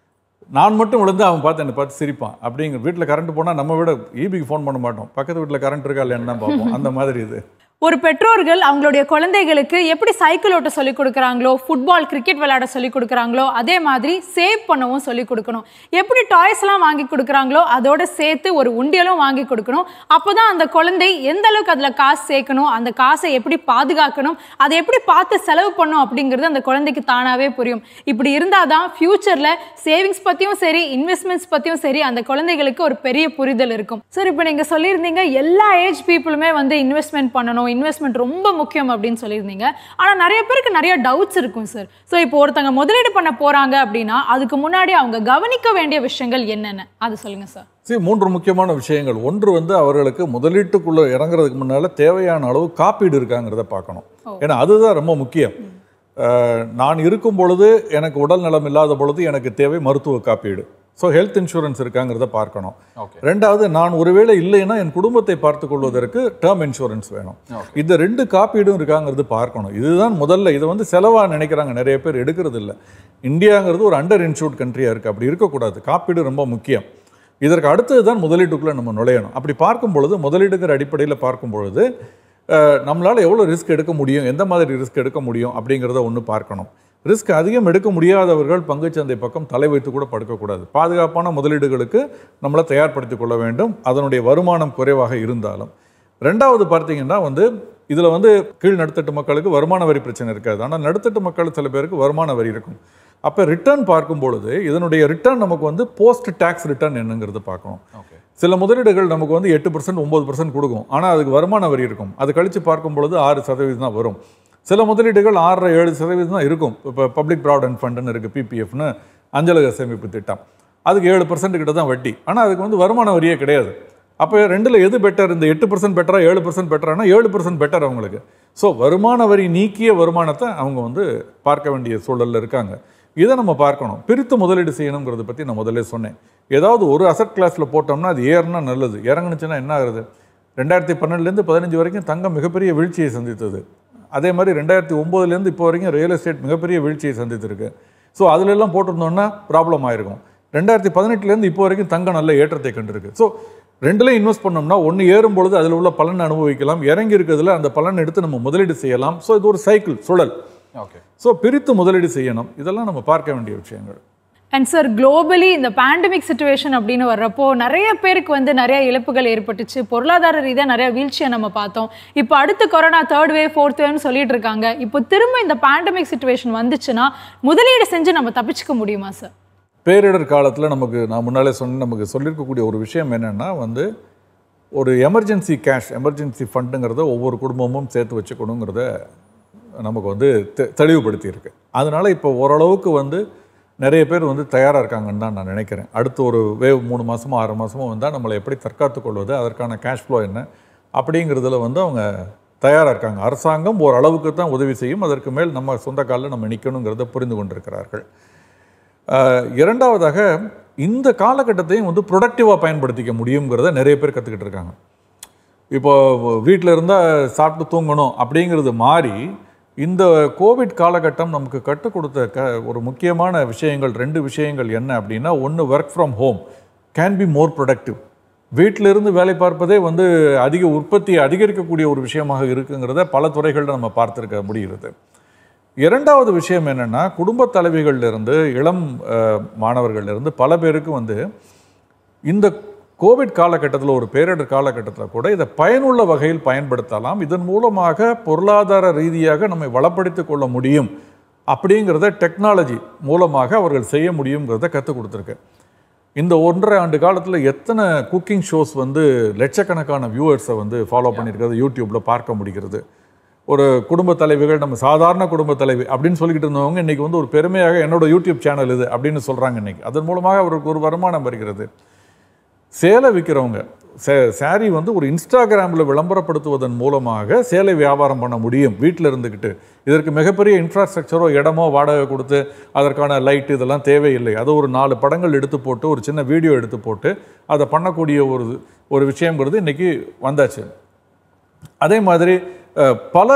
[SPEAKER 5] நான் மட்டும் விழுந்தா அவன் பார்த்து என்னை பார்த்து சிரிப்பான் அப்படிங்கிற வீட்டில் கரண்ட் போனால் நம்ம விட ஈபிக்கு ஃபோன் பண்ண மாட்டோம் பக்கத்து வீட்டில் கரண்ட் இருக்கா இல்லைன்னு தான் பார்ப்போம் அந்த மாதிரி இது
[SPEAKER 4] ஒரு பெற்றோர்கள் அவங்களுடைய குழந்தைகளுக்கு எப்படி சைக்கிள் ஓட்ட சொல்லி கொடுக்குறாங்களோ ஃபுட்பால் கிரிக்கெட் விளையாட சொல்லி கொடுக்குறாங்களோ அதே மாதிரி சேவ் பண்ணவும் சொல்லி கொடுக்கணும் எப்படி டாய்ஸ்லாம் வாங்கி கொடுக்குறாங்களோ அதோட சேர்த்து ஒரு உண்டியலும் வாங்கி கொடுக்கணும் அப்பதான் அந்த குழந்தை எந்த அளவுக்கு அதில் காசு சேர்க்கணும் அந்த காசை எப்படி பாதுகாக்கணும் அதை எப்படி பார்த்து செலவு பண்ணும் அப்படிங்கிறது அந்த குழந்தைக்கு தானாகவே புரியும் இப்படி இருந்தால் தான் ஃப்யூச்சரில் சேவிங்ஸ் பற்றியும் சரி இன்வெஸ்ட்மெண்ட்ஸ் பற்றியும் சரி அந்த குழந்தைகளுக்கு ஒரு பெரிய புரிதல் இருக்கும் சார் இப்போ நீங்கள் சொல்லியிருந்தீங்க எல்லா ஏஜ் பீப்புளுமே வந்து இன்வெஸ்ட்மெண்ட் பண்ணணும் இன்வெஸ்ட்மெண்ட் ரொம்ப முக்கியம் அப்படின்னு சொல்லியிருந்தீங்க ஆனால் நிறைய பேருக்கு நிறைய டவுட்ஸ் இருக்கும் சார் ஸோ இப்போ ஒருத்தங்க முதலீடு பண்ண போகிறாங்க அப்படின்னா அதுக்கு முன்னாடி அவங்க கவனிக்க வேண்டிய விஷயங்கள் என்னென்ன அது சொல்லுங்கள் சார்
[SPEAKER 5] சரி மூன்று முக்கியமான விஷயங்கள் ஒன்று வந்து அவர்களுக்கு முதலீட்டுக்குள்ளே இறங்குறதுக்கு முன்னால் தேவையான அளவு காப்பீடு இருக்காங்கிறத பார்க்கணும் ஏன்னா அதுதான் ரொம்ப முக்கியம் அஹ், நான் இருக்கும் பொழுது எனக்கு உடல் நலம் இல்லாத பொழுது எனக்கு தேவை மருத்துவ காப்பீடு ஸோ ஹெல்த் இன்சூரன்ஸ் இருக்காங்கிறத பார்க்கணும்
[SPEAKER 3] ஓகே
[SPEAKER 5] ரெண்டாவது நான் ஒருவேளை இல்லைன்னா என் குடும்பத்தை பார்த்துக் கொள்வதற்கு டேர்ம் இன்சூரன்ஸ் வேணும் இந்த ரெண்டு காப்பீடும் இருக்காங்கிறது பார்க்கணும் இதுதான் முதல்ல இதை வந்து செலவாக நினைக்கிறாங்க நிறைய பேர் எடுக்கிறது இல்லை இந்தியாங்கிறது ஒரு அண்டர் இன்சூர்ட் கண்ட்ரியாக இருக்குது அப்படி இருக்கக்கூடாது காப்பீடு ரொம்ப முக்கியம் இதற்கு அடுத்தது தான் முதலீட்டுக்குள்ளே நம்ம நுழையணும் அப்படி பார்க்கும் பொழுது முதலீடுங்கிற அடிப்படையில் பார்க்கும் பொழுது அஹ், நம்மளால எவ்வளோ ரிஸ்க் எடுக்க முடியும் எந்த மாதிரி ரிஸ்க் எடுக்க முடியும் அப்படிங்கிறத ஒன்று பார்க்கணும் ரிஸ்க் அதிகம் எடுக்க முடியாதவர்கள் பங்குச்சந்தை பக்கம் தலை வைத்து கூட படுக்கக்கூடாது பாதுகாப்பான முதலீடுகளுக்கு நம்மளை தயார்படுத்திக் கொள்ள வேண்டும் அதனுடைய வருமானம் குறைவாக இருந்தாலும் ரெண்டாவது பார்த்தீங்கன்னா வந்து இதில் வந்து கீழ் நடுத்தட்டு மக்களுக்கு வருமான வரி பிரச்சனை இருக்காது ஆனால் நடுத்தட்டு மக்கள் சில பேருக்கு வருமான வரி இருக்கும் அப்போ ரிட்டர்ன் பார்க்கும் பொழுது இதனுடைய ரிட்டர்ன் நமக்கு வந்து போஸ்ட் டேக்ஸ் ரிட்டர்ன் என்னங்கிறது பார்க்கணும்
[SPEAKER 3] ஓகே
[SPEAKER 5] சில முதலீடுகள் நமக்கு வந்து எட்டு பர்சன்ட் ஒம்பது பர்சன்ட் கொடுக்கும் ஆனால் அதுக்கு வருமான வரி இருக்கும் அது கழித்து பார்க்கும் பொழுது ஆறு சதவீதம் தான் வரும் சில முதலீடுகள் ஆறரை ஏழு சதவீதம் தான் இருக்கும் இப்போ பப்ளிக் ப்ராவிடன்ட் ஃபண்டுன்னு இருக்குது பிபிஎஃப்னு அஞ்சலக சேமிப்பு திட்டம் அதுக்கு ஏழு பர்சன்ட் கிட்ட தான் வட்டி ஆனால் அதுக்கு வந்து வருமான வரியே கிடையாது அப்போ ரெண்டில் எது பெட்டர் இந்த எட்டு பர்சன்ட் பெட்டரா ஏழு பர்சன்ட் பெட்டரானா ஏழு பர்சன்ட் பெட்டர் அவங்களுக்கு ஸோ வருமான வரி நீக்கிய வருமானத்தை அவங்க வந்து பார்க்க வேண்டிய சூழலில் இருக்காங்க இதை நம்ம பார்க்கணும் பிரித்து முதலீடு செய்யணுங்கிறத பற்றி நான் முதல்ல சொன்னேன் ஏதாவது ஒரு அசட் கிளாஸில் போட்டோம்னா அது ஏறுனா நல்லது இறங்குனுச்சுன்னா என்ன ஆகுது ரெண்டாயிரத்தி பன்னெண்டுலேருந்து பதினஞ்சு வரைக்கும் தங்கம் மிகப்பெரிய வீழ்ச்சியை சந்தித்தது அதே மாதிரி ரெண்டாயிரத்தி ஒம்போதுலேருந்து இப்போ வரைக்கும் ரியல் எஸ்டேட் மிகப்பெரிய வீழ்ச்சியை சந்தித்திருக்கு ஸோ அதுல எல்லாம் போட்டிருந்தோம்னா ப்ராப்ளம் ஆயிருக்கும் ரெண்டாயிரத்தி பதினெட்டுலேருந்து இப்போ வரைக்கும் தங்கம் நல்ல ஏற்றத்தை கண்டிருக்கு ஸோ ரெண்டுலையும் இன்வெஸ்ட் பண்ணோம்னா ஒன்று ஏறும் பொழுது அதில் உள்ள பலன் அனுபவிக்கலாம் இறங்கி இருக்கிறதுல அந்த பலன் எடுத்து நம்ம முதலீடு செய்யலாம் ஸோ இது ஒரு சைக்கிள் சுழல்
[SPEAKER 3] ஓகே
[SPEAKER 5] ஸோ பிரித்து முதலீடு செய்யணும் இதெல்லாம் நம்ம பார்க்க வேண்டிய விஷயங்கள்
[SPEAKER 4] அண்ட் சார் குளோபலி இந்த பேண்டமிக் சுச்சுவேஷன் அப்படின்னு வர்றப்போ நிறைய பேருக்கு வந்து நிறைய இழப்புகள் ஏற்பட்டுச்சு பொருளாதார ரீதியாக நிறைய வீழ்ச்சியை நம்ம பார்த்தோம் இப்போ அடுத்து கொரோனா தேர்ட் வேவ் ஃபோர்த் வேவ்னு சொல்லிட்டு இருக்காங்க இப்போ திரும்ப இந்த பேண்டமிக் சுச்சுவேஷன் வந்துச்சுன்னா முதலீடு செஞ்சு நம்ம தப்பிச்சுக்க முடியுமா சார்
[SPEAKER 5] பேரிடர் காலத்தில் நமக்கு நான் முன்னாலே சொன்ன நமக்கு சொல்லியிருக்கக்கூடிய ஒரு விஷயம் என்னென்னா வந்து ஒரு எமர்ஜென்சி கேஷ் எமர்ஜென்சி ஃபண்டுங்கிறத ஒவ்வொரு குடும்பமும் சேர்த்து வச்சுக்கணுங்கிறத நமக்கு வந்து தெ- தெளிவுபடுத்தியிருக்கு அதனால் இப்போ ஓரளவுக்கு வந்து நிறைய பேர் வந்து தயாராக இருக்காங்கன்னு தான் நான் நினைக்கிறேன் அடுத்து ஒரு வேவ் மூணு மாதமோ ஆறு மாதமோ வந்தால் நம்மளை எப்படி தற்காத்துக் கொள்வது அதற்கான கேஷ் ஃப்ளோ என்ன அப்படிங்கிறதுல வந்து அவங்க தயாராக இருக்காங்க அரசாங்கம் ஓரளவுக்கு தான் உதவி செய்யும் அதற்கு மேல் நம்ம சொந்த காலில் நம்ம நிற்கணுங்கிறத புரிந்து கொண்டிருக்கிறார்கள் ஆஹ் இரண்டாவதாக இந்த காலகட்டத்தையும் வந்து ப்ரொடக்டிவாக பயன்படுத்திக்க முடியுங்கிறத நிறைய பேர் கற்றுக்கிட்டு இருக்காங்க இப்போ வீட்டில் இருந்தால் சாப்பிட்டு தூங்கணும் அப்படிங்கிறது மாறி இந்த கோவிட் காலகட்டம் நமக்கு கற்றுக் கொடுத்த க ஒரு முக்கியமான விஷயங்கள் ரெண்டு விஷயங்கள் என்ன அப்படின்னா ஒன்று work from home can be more productive வீட்டிலிருந்து வேலை பார்ப்பதே வந்து அதிக உற்பத்தியை அதிகரிக்கக்கூடிய ஒரு விஷயமாக இருக்குங்கிறத பல துறைகளில் நம்ம பார்த்துருக்க முடிகிறது இரண்டாவது விஷயம் என்னன்னா குடும்ப தலைவிகள்ல இருந்து இளம் அஹ், மாணவர்கள்ல இருந்து பல பேருக்கு வந்து இந்த கோவிட் காலகட்டத்தில் ஒரு பேரிடர் காலகட்டத்தில் கூட இதை பயனுள்ள வகையில் பயன்படுத்தலாம் இதன் மூலமாக பொருளாதார ரீதியாக நம்மை வளப்படுத்திக் கொள்ள முடியும் அப்படிங்கிறத டெக்னாலஜி மூலமாக அவர்கள் செய்ய முடியுங்கிறத கற்றுக் கொடுத்துருக்கு இந்த ஒன்றரை ஆண்டு காலத்தில் எத்தனை குக்கிங் ஷோஸ் வந்து லட்சக்கணக்கான வியூவர்ஸை வந்து ஃபாலோ பண்ணியிருக்கிறது யூடியூப்பில் பார்க்க முடிகிறது ஒரு குடும்ப தலைவிகள் நம்ம சாதாரண குடும்ப தலைவி அப்படின்னு சொல்லிக்கிட்டு இருந்தவங்க இன்னைக்கு வந்து ஒரு பெருமையாக என்னோட யூடியூப் சேனல் இது அப்படின்னு சொல்கிறாங்க இன்னைக்கு அதன் மூலமாக அவருக்கு ஒரு வருமானம் வருகிறது சேலை விற்கிறவங்க சே சாரி வந்து ஒரு இன்ஸ்டாகிராமில் விளம்பரப்படுத்துவதன் மூலமாக சேலை வியாபாரம் பண்ண முடியும் வீட்டில் இருந்துக்கிட்டு இதற்கு மிகப்பெரிய இன்ஃப்ராஸ்ட்ரக்சரோ இடமோ வாடகை கொடுத்து அதற்கான லைட் இதெல்லாம் தேவையில்லை அதை ஒரு நாலு படங்கள் எடுத்து போட்டு ஒரு சின்ன வீடியோ எடுத்து போட்டு அதை பண்ணக்கூடிய ஒரு ஒரு விஷயங்கிறது இன்றைக்கி வந்தாச்சு அதே மாதிரி அஹ், பல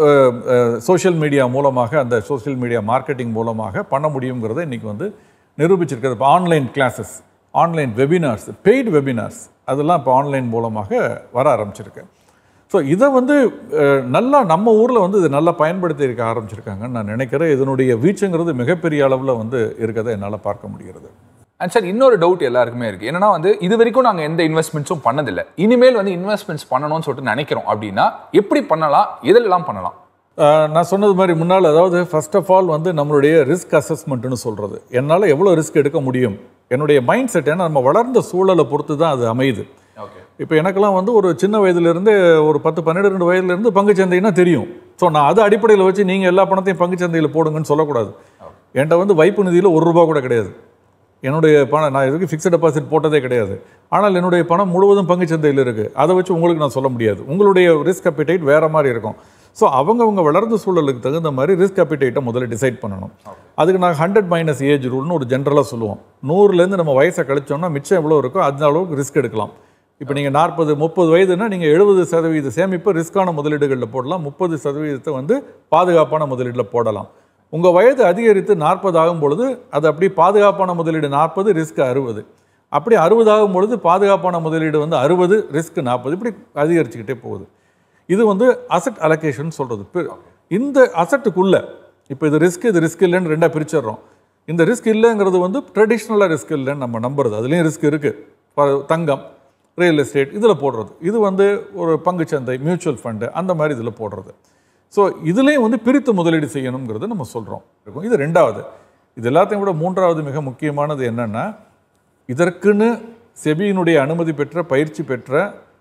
[SPEAKER 5] சோஷியல் மீடியா மூலமாக அந்த சோஷியல் மீடியா மார்க்கெட்டிங் மூலமாக பண்ண முடியுங்கிறத இன்றைக்கி வந்து நிரூபிச்சிருக்கிறது இப்போ online classes online webinars paid webinars அதெல்லாம் இப்போ ஆன்லைன் மூலமாக வர ஆரம்பிச்சிருக்கு ஸோ இதை வந்து அஹ், நல்லா நம்ம ஊரில் வந்து இதை நல்லா பயன்படுத்தி இருக்க ஆரம்பிச்சிருக்காங்கன்னு நான் நினைக்கிறேன் இதனுடைய வீச்சுங்கிறது மிகப்பெரிய அளவில் வந்து இருக்கிறத என்னால் பார்க்க முடிகிறது
[SPEAKER 3] அண்ட் சார் இன்னொரு டவுட் எல்லாருக்குமே இருக்கு என்னன்னா வந்து இது வரைக்கும் நாங்க எந்த இன்வெஸ்ட்மெண்ட்ஸும் பண்ணதில்லை இனிமேல் வந்து இன்வெஸ்ட்மெண்ட்ஸ் பண்ணணும்னு சொல்லிட்டு நினைக்கிறோம் அப்படின்னா எப்படி பண்ணலாம் எதெல்லாம் பண்ணலாம்
[SPEAKER 5] ஆஹ் நான் சொன்னது மாதிரி முன்னால் அதாவது ஃபர்ஸ்ட் ஆஃப் ஆல் வந்து நம்மளுடைய ரிஸ்க் அசஸ்மெண்ட்னு சொல்கிறது என்னால் எவ்வளோ ரிஸ்க் எடுக்க முடியும் என்னுடைய மைண்ட் செட் ஏன்னா நம்ம வளர்ந்த சூழலை பொறுத்து தான் அது அமையுது
[SPEAKER 3] ஓகே
[SPEAKER 5] இப்போ எனக்கெல்லாம் வந்து ஒரு சின்ன வயதுலேருந்து ஒரு பத்து பன்னிரெண்டு வயதுலேருந்து பங்குச்சந்தைன்னா தெரியும் ஸோ நான் அதை அடிப்படையில் வச்சு நீங்கள் எல்லா பணத்தையும் பங்குச்சந்தையில் போடுங்கன்னு சொல்லக்கூடாது என்கிட்ட வந்து வைப்பு நிதியில் ஒரு ரூபா கூட கிடையாது என்னுடைய பணம் நான் எதுக்கு ஃபிக்ஸட் டெபாசிட் போட்டதே கிடையாது ஆனால் என்னுடைய பணம் முழுவதும் பங்குச்சந்தையில் இருக்குது அதை வச்சு உங்களுக்கு நான் சொல்ல முடியாது உங்களுடைய ரிஸ்க் அப்பிடைட் வேற மாதிரி இருக்கும் ஸோ அவங்கவங்க வளர்ந்த சூழலுக்கு தகுந்த மாதிரி ரிஸ்க் அப்பிடைட்டை முதல்ல டிசைட் பண்ணணும் அதுக்கு நாங்கள் ஹண்ட்ரட் மைனஸ் ஏஜ் ரூல்னு ஒரு ஜென்ரலாக சொல்லுவோம் நூறுலேருந்து நம்ம வயசை கழிச்சோம்னா மிச்சம் எவ்வளோ இருக்கோ அந்த அளவுக்கு ரிஸ்க் எடுக்கலாம் இப்போ நீங்கள் நாற்பது முப்பது வயதுனா நீங்கள் எழுபது சதவீத சேமிப்பு ரிஸ்க்கான முதலீடுகளில் போடலாம் முப்பது சதவீதத்தை வந்து பாதுகாப்பான முதலீட்டில் போடலாம் உங்கள் வயது அதிகரித்து நாற்பது ஆகும் பொழுது அது அப்படி பாதுகாப்பான முதலீடு நாற்பது ரிஸ்க் அறுபது அப்படி அறுபது ஆகும் பொழுது பாதுகாப்பான முதலீடு வந்து அறுபது ரிஸ்க் நாற்பது இப்படி அதிகரிச்சுக்கிட்டே போகுது இது வந்து அசட் அலோகேஷன் சொல்கிறது இந்த அசட்டுக்குள்ள இப்போ இது ரிஸ்க் இது ரிஸ்க் இல்லைன்னு ரெண்டாக பிரிச்சிடுறோம் இந்த ரிஸ்க் இல்லைங்கிறது வந்து ட்ரெடிஷ்னலாக ரிஸ்க் இல்லைன்னு நம்ம நம்புறது அதுலேயும் ரிஸ்க் இருக்குது தங்கம் ரியல் எஸ்டேட் இதில் போடுறது இது வந்து ஒரு பங்குச்சந்தை மியூச்சுவல் ஃபண்டு அந்த மாதிரி இதில் போடுறது ஸோ இதுலேயும் வந்து பிரித்து முதலீடு செய்யணுங்கிறத நம்ம சொல்கிறோம் இருக்கும் இது ரெண்டாவது இது எல்லாத்தையும் விட மூன்றாவது மிக முக்கியமானது என்னென்னா இதற்குன்னு செபியினுடைய அனுமதி பெற்ற பயிற்சி பெற்ற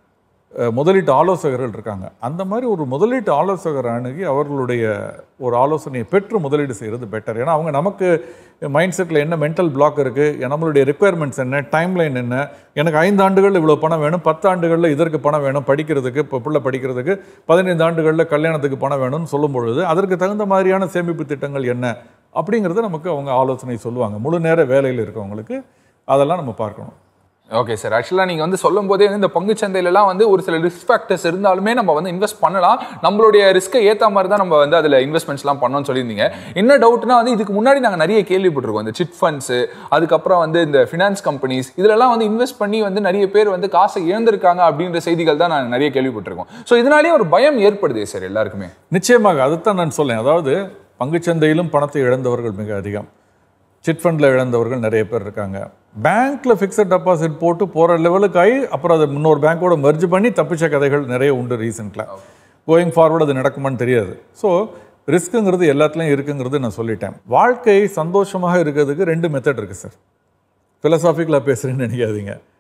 [SPEAKER 5] அஹ், முதலீட்டு ஆலோசகர்கள் இருக்காங்க அந்த மாதிரி ஒரு முதலீட்டு ஆலோசகர் அணுகி அவர்களுடைய ஒரு ஆலோசனையை பெற்று முதலீடு செய்கிறது பெட்டர் ஏன்னா அவங்க நமக்கு மைண்ட் செட்டில் என்ன மென்டல் பிளாக் இருக்குது நம்மளுடைய ரெக்குயர்மெண்ட்ஸ் என்ன டைம்லைன் என்ன எனக்கு ஐந்து ஆண்டுகளில் இவ்வளோ பணம் வேணும் பத்து ஆண்டுகளில் இதற்கு பணம் வேணும் படிக்கிறதுக்கு இப்போ பிள்ளை படிக்கிறதுக்கு பதினைந்து ஆண்டுகளில் கல்யாணத்துக்கு பணம் வேணும்னு சொல்லும் பொழுது அதற்கு தகுந்த மாதிரியான சேமிப்பு திட்டங்கள் என்ன அப்படிங்கிறத நமக்கு அவங்க ஆலோசனை சொல்லுவாங்க முழு நேர வேலையில் இருக்கவங்களுக்கு அதெல்லாம் நம்ம பார்க்கணும்
[SPEAKER 3] ஓகே சார் ஆக்சுவலாக நீங்கள் வந்து சொல்லும் போதே வந்து இந்த பங்குச்சந்தையிலலாம் வந்து ஒரு சில ரிஸ்க் ஃபேக்டர்ஸ் இருந்தாலுமே நம்ம வந்து இன்வெஸ்ட் பண்ணலாம் நம்மளுடைய ரிஸ்க்கை ஏற்ற மாதிரி தான் நம்ம வந்து அதில் இன்வெஸ்ட்மெண்ட்ஸ்லாம் பண்ணோம்னு சொல்லியிருந்தீங்க என்ன டவுட்னா வந்து இதுக்கு முன்னாடி நாங்கள் நிறைய கேள்விப்பட்டிருக்கோம் இந்த சிட் ஃபண்ட்ஸ் அதுக்கப்புறம் வந்து இந்த ஃபினான்ஸ் கம்பெனிஸ் இதுலலாம் வந்து இன்வெஸ்ட் பண்ணி வந்து நிறைய பேர் வந்து காசை இழந்திருக்காங்க அப்படின்ற செய்திகள் தான் நாங்கள் நிறைய கேள்விப்பட்டிருக்கோம் ஸோ இதனாலேயே ஒரு பயம் ஏற்படுதே சார் எல்லாருக்குமே
[SPEAKER 5] நிச்சயமாக அதைத்தான் நான் சொல்லேன் அதாவது பங்குச்சந்தையிலும் பணத்தை இழந்தவர்கள் மிக அதிகம் சிட் ஃபண்டில் இழந்தவர்கள் நிறைய பேர் இருக்காங்க பேங்க்கில் ஃபிக்ஸட் டெபாசிட் போட்டு போகிற லெவலுக்கு ஆகி அப்புறம் அதை இன்னொரு பேங்க்கோட மெர்ஜ் பண்ணி தப்பிச்ச கதைகள் நிறைய உண்டு ரீசெண்டில் கோயிங் ஃபார்வர்டு அது நடக்குமான்னு தெரியாது ஸோ ரிஸ்க்குங்கிறது எல்லாத்துலேயும் இருக்குங்கிறது நான் சொல்லிட்டேன் வாழ்க்கை சந்தோஷமாக இருக்கிறதுக்கு ரெண்டு மெத்தட் இருக்குது சார் ஃபிலசாஃபிக்கலாக பேசுகிறேன்னு நினைக்காதீங்க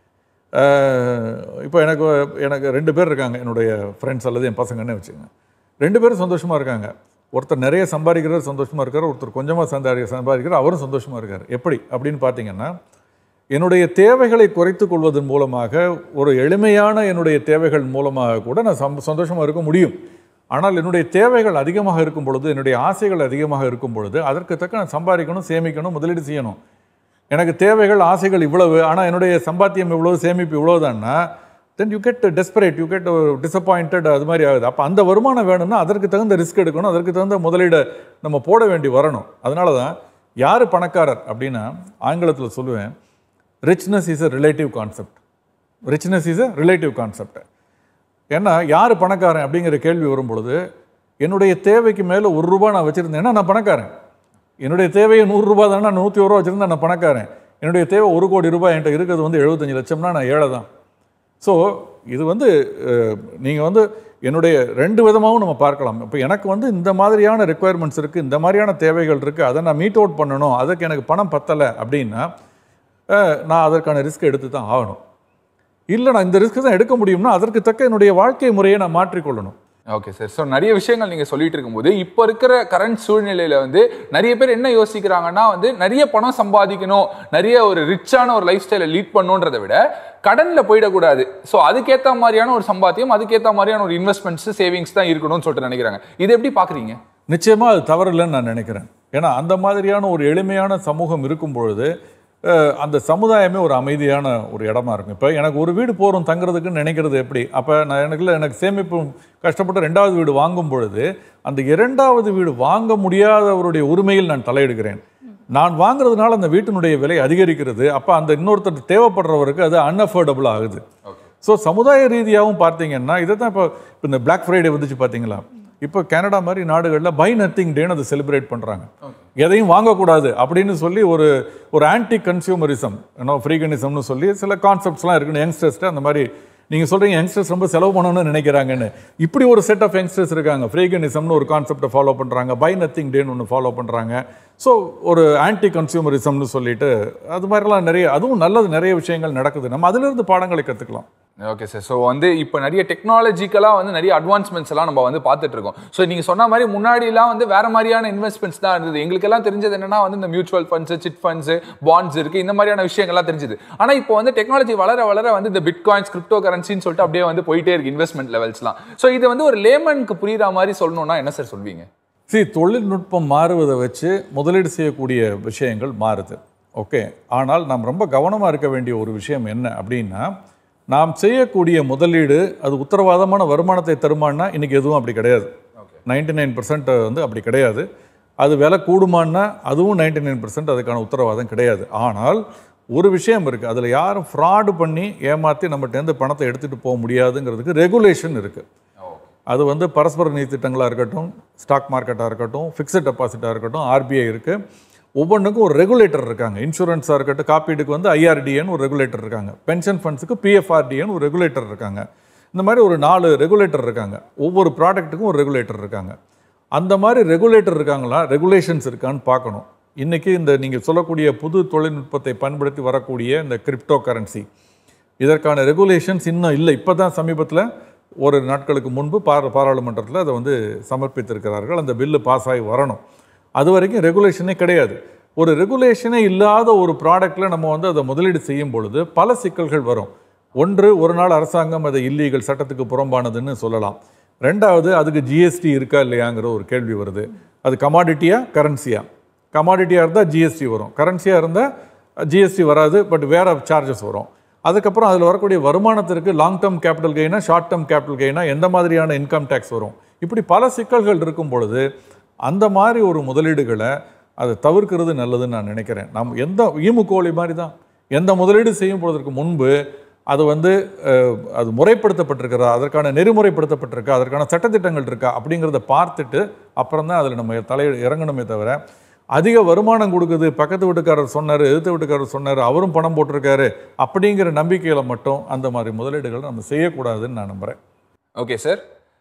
[SPEAKER 5] இப்போ எனக்கு எனக்கு ரெண்டு பேர் இருக்காங்க என்னுடைய ஃப்ரெண்ட்ஸ் அல்லது என் பசங்கன்னு வச்சுங்க ரெண்டு பேரும் சந்தோஷமாக இருக்காங்க ஒருத்தர் நிறைய சம்பாதிக்கிறார் சந்தோஷமாக இருக்கார் ஒருத்தர் கொஞ்சமாக சம்பாதி சம்பாதிக்கிறார் அவரும் சந்தோஷமாக இருக்கார் எப்படி அப்படின்னு பார்த்தீங்கன்னா என்னுடைய தேவைகளை குறைத்துக் கொள்வதன் மூலமாக ஒரு எளிமையான என்னுடைய தேவைகள் மூலமாக கூட நான் சம் சந்தோஷமாக இருக்க முடியும் ஆனால் என்னுடைய தேவைகள் அதிகமாக இருக்கும் பொழுது என்னுடைய ஆசைகள் அதிகமாக இருக்கும் பொழுது அதற்கு தக்க நான் சம்பாதிக்கணும் சேமிக்கணும் முதலீடு செய்யணும் எனக்கு தேவைகள் ஆசைகள் இவ்வளவு ஆனால் என்னுடைய சம்பாத்தியம் இவ்வளவு சேமிப்பு இவ்வளவுதான்னா then you get desperate you get disappointed அது மாதிரி ஆகுது அப்போ அந்த வருமானம் வேணும்னா அதற்கு தகுந்த ரிஸ்க் எடுக்கணும் அதற்கு தகுந்த முதலீடை நம்ம போட வேண்டி வரணும் அதனால தான் யார் பணக்காரர் அப்படின்னா ஆங்கிலத்தில் சொல்லுவேன் richness is a relative concept richness is a relative concept ஏன்னா யார் பணக்காரன் அப்படிங்கிற கேள்வி வரும் பொழுது என்னுடைய தேவைக்கு மேலே ஒரு ரூபா நான் வச்சுருந்தேன்னா நான் பணக்காரன் என்னுடைய தேவையை நூறுரூபா தானே நான் நூற்றி ஒரு ரூபா வச்சுருந்தா நான் பணக்காரன் என்னுடைய தேவை ஒரு கோடி ரூபாய் என்கிட்ட இருக்கிறது வந்து எழுபத்தஞ்சு லட்சம்னா நான் ஏழை தான் ஸோ இது வந்து நீங்கள் வந்து என்னுடைய ரெண்டு விதமாகவும் நம்ம பார்க்கலாம் இப்போ எனக்கு வந்து இந்த மாதிரியான ரெக்குயர்மெண்ட்ஸ் இருக்குது இந்த மாதிரியான தேவைகள் இருக்குது அதை நான் மீட் அவுட் பண்ணணும் அதுக்கு எனக்கு பணம் பத்தலை அப்படின்னா அஹ், நான் அதற்கான ரிஸ்க் எடுத்து தான் ஆகணும் இல்லை நான் இந்த ரிஸ்க் தான் எடுக்க முடியும்னா அதற்கு தக்க என்னுடைய வாழ்க்கை முறையை நான் மாற்றிக்கொள்ளணும்
[SPEAKER 3] ஓகே சார் ஸோ நிறைய விஷயங்கள் நீங்க சொல்லிட்டு இருக்கும்போது இப்போ இருக்கிற கரண்ட் சூழ்நிலையில வந்து நிறைய பேர் என்ன யோசிக்கிறாங்கன்னா வந்து நிறைய பணம் சம்பாதிக்கணும் நிறைய ஒரு ரிச்சான ஒரு லைஃப் ஸ்டைலை லீட் பண்ணணுன்றதை விட கடன்ல போயிடக்கூடாது ஸோ அதுக்கேற்ற மாதிரியான ஒரு சம்பாத்தியம் அதுக்கேற்ற மாதிரியான ஒரு இன்வெஸ்ட்மெண்ட்ஸ் சேவிங்ஸ் தான் இருக்கணும்னு சொல்லிட்டு நினைக்கிறாங்க இது எப்படி பாக்குறீங்க
[SPEAKER 5] நிச்சயமா அது தவறில்லைன்னு நான் நினைக்கிறேன் ஏன்னா அந்த மாதிரியான ஒரு எளிமையான சமூகம் இருக்கும் பொழுது அஹ், அந்த சமுதாயமே ஒரு அமைதியான ஒரு இடமா இருக்கும் இப்போ எனக்கு ஒரு வீடு போகிறோம் தங்குறதுக்குன்னு நினைக்கிறது எப்படி அப்போ நான் எனக்கு இல்லை எனக்கு சேமிப்பு கஷ்டப்பட்டு ரெண்டாவது வீடு வாங்கும் பொழுது அந்த இரண்டாவது வீடு வாங்க முடியாதவருடைய உரிமையில் நான் தலையிடுகிறேன் நான் வாங்குறதுனால அந்த வீட்டினுடைய விலை அதிகரிக்கிறது அப்போ அந்த இன்னொருத்தர் தேவைப்படுறவருக்கு அது அன்அஃபோர்டபுள் ஆகுது ஸோ சமுதாய ரீதியாகவும் பார்த்தீங்கன்னா இதை தான் இப்போ இப்போ இந்த Black ஃப்ரைடே வந்துச்சு பார்த்தீங்களா இப்போ கனடா மாதிரி நாடுகளில் பை நத்திங் டேன்னு அதை செலிப்ரேட் பண்ணுறாங்க எதையும் வாங்கக்கூடாது அப்படின்னு சொல்லி ஒரு ஒரு ஆன்டி கன்சியூமரிசம் ஏன்னா ஃப்ரீகனிசம்னு சொல்லி சில கான்செப்ட்ஸ்லாம் இருக்குன்னு யங்ஸ்டர்ஸ்ட்டு அந்த மாதிரி நீங்கள் சொல்கிறீங்க யங்ஸ்டர்ஸ் ரொம்ப செலவு பண்ணணும்னு நினைக்கிறாங்கன்னு இப்படி ஒரு செட் ஆஃப் யங்ஸ்டர்ஸ் இருக்காங்க ஃப்ரீகனிசம்னு ஒரு கான்செப்டை ஃபாலோ பண்ணுறாங்க பை நத்திங் டேன்னு ஒன்று ஃபாலோ பண்ணுறாங்க ஸோ ஒரு ஆன்டி கன்சியூமரிசம்னு சொல்லிட்டு அது மாதிரிலாம் நிறைய அதுவும் நல்லது நிறைய விஷயங்கள் நடக்குது நம்ம அதிலிருந்து பாடங்களை கற்றுக்கலாம்
[SPEAKER 3] ஓகே சார் ஸோ வந்து இப்போ நிறைய டெக்னாலஜிக்கலாக வந்து நிறைய அட்வான்ஸ்மெண்ட்ஸ் எல்லாம் நம்ம வந்து பார்த்துட்டு இருக்கோம் ஸோ நீங்கள் சொன்ன மாதிரி முன்னாடிலாம் வந்து வேற மாதிரியான இன்வெஸ்ட்மெண்ட்ஸ் தான் இருந்தது எங்களுக்கெல்லாம் தெரிஞ்சது என்னன்னா வந்து இந்த mutual funds chit funds bonds இருக்கு இந்த மாதிரியான விஷயங்கள்லாம் தெரிஞ்சது ஆனால் இப்போ வந்து டெக்னாலஜி வளர வளர வந்து இந்த பிட்காயின்ஸ் கிரிப்டோ கரன்சின்னு சொல்லிட்டு அப்படியே வந்து போயிட்டே இருக்கு இன்வெஸ்ட்மெண்ட் லெவல்ஸ்லாம் ஸோ இது வந்து ஒரு லேமனுக்கு புரியுற மாதிரி சொல்லணும்னா என்ன சார் சொல்வீங்க
[SPEAKER 5] see தொழில்நுட்பம் மாறுவதை வச்சு முதலீடு செய்யக்கூடிய விஷயங்கள் மாறுது ஓகே ஆனால் நாம் ரொம்ப கவனமாக இருக்க வேண்டிய ஒரு விஷயம் என்ன அப்படின்னா நாம் செய்யக்கூடிய முதலீடு அது உத்தரவாதமான வருமானத்தை தருமான்னா இன்னைக்கு எதுவும் அப்படி கிடையாது நைன்டி நைன் வந்து அப்படி கிடையாது அது விலை கூடுமான்னா அதுவும் நைன்டி நைன் அதுக்கான உத்தரவாதம் கிடையாது ஆனால் ஒரு விஷயம் இருக்குது அதில் யாரும் ஃப்ராடு பண்ணி ஏமாற்றி நம்மகிட்டேருந்து பணத்தை எடுத்துகிட்டு போக முடியாதுங்கிறதுக்கு ரெகுலேஷன் இருக்குது அது வந்து பரஸ்பர நிதி திட்டங்களாக இருக்கட்டும் ஸ்டாக் மார்க்கெட்டாக இருக்கட்டும் ஃபிக்ஸட் டெபாசிட்டாக இருக்கட்டும் ஆர்பிஐ இருக்குது ஒவ்வொன்றுக்கும் ஒரு ரெகுலேட்டர் இருக்காங்க இன்சூரன்ஸாக இருக்கட்டும் காப்பீடுக்கு வந்து ஐஆர்டிஏன்னு ஒரு ரெகுலேட்டர் இருக்காங்க பென்ஷன் ஃபண்ட்ஸுக்கு பிஎஃப்ஆர்டிஏன்னு ஒரு ரெகுலேட்டர் இருக்காங்க இந்த மாதிரி ஒரு நாலு ரெகுலேட்டர் இருக்காங்க ஒவ்வொரு ப்ராடக்ட்டுக்கும் ஒரு ரெகுலேட்டர் இருக்காங்க அந்த மாதிரி ரெகுலேட்டர் இருக்காங்களா ரெகுலேஷன்ஸ் இருக்கான்னு பார்க்கணும் இன்றைக்கி இந்த நீங்கள் சொல்லக்கூடிய புது தொழில்நுட்பத்தை பயன்படுத்தி வரக்கூடிய இந்த கிரிப்டோ கரன்சி இதற்கான ரெகுலேஷன்ஸ் இன்னும் இல்லை இப்போ தான் சமீபத்தில் ஒரு நாட்களுக்கு முன்பு பார பாராளுமன்றத்தில் அதை வந்து சமர்ப்பித்திருக்கிறார்கள் அந்த பில்லு பாஸ் ஆகி வரணும் அது வரைக்கும் ரெகுலேஷனே கிடையாது ஒரு ரெகுலேஷனே இல்லாத ஒரு ப்ராடக்ட்டில் நம்ம வந்து அதை முதலீடு செய்யும் பொழுது பல சிக்கல்கள் வரும் ஒன்று ஒரு நாள் அரசாங்கம் அதை இல்லீகல் சட்டத்துக்கு புறம்பானதுன்னு சொல்லலாம் ரெண்டாவது அதுக்கு ஜிஎஸ்டி இருக்கா இல்லையாங்கிற ஒரு கேள்வி வருது அது கமாடிட்டியா கரன்சியா கமாடிட்டியாக இருந்தால் ஜிஎஸ்டி வரும் கரன்சியாக இருந்தால் ஜிஎஸ்டி வராது பட் வேற சார்ஜஸ் வரும் அதுக்கப்புறம் அதில் வரக்கூடிய வருமானத்திற்கு லாங் டேர்ம் கேபிட்டல் கெயினா ஷார்ட் டேர்ம் கேபிட்டல் கெயினா எந்த மாதிரியான இன்கம் டேக்ஸ் வரும் இப்படி பல சிக்கல்கள் இருக்கும் பொழுது அந்த மாதிரி ஒரு முதலீடுகளை அதை தவிர்க்கிறது நல்லதுன்னு நான் நினைக்கிறேன் நம்ம எந்த ஈமுக்கோழி மாதிரி தான் எந்த முதலீடு செய்யும் பொழுதற்கு முன்பு அது வந்து அஹ், அது முறைப்படுத்தப்பட்டிருக்கிறதா அதற்கான நெறிமுறைப்படுத்தப்பட்டிருக்கா அதற்கான சட்டத்திட்டங்கள் இருக்கா அப்படிங்கிறத பார்த்துட்டு அப்புறம் தான் அதில் நம்ம தலை இறங்கணுமே தவிர அதிக வருமானம் கொடுக்குது பக்கத்து வீட்டுக்காரர் சொன்னார் எதிர்த்து வீட்டுக்காரர் சொன்னார் அவரும் பணம் போட்டிருக்காரு அப்படிங்கிற நம்பிக்கையில் மட்டும் அந்த மாதிரி முதலீடுகளை நம்ம செய்யக்கூடாதுன்னு நான் நம்புகிறேன்
[SPEAKER 3] ஓகே சார்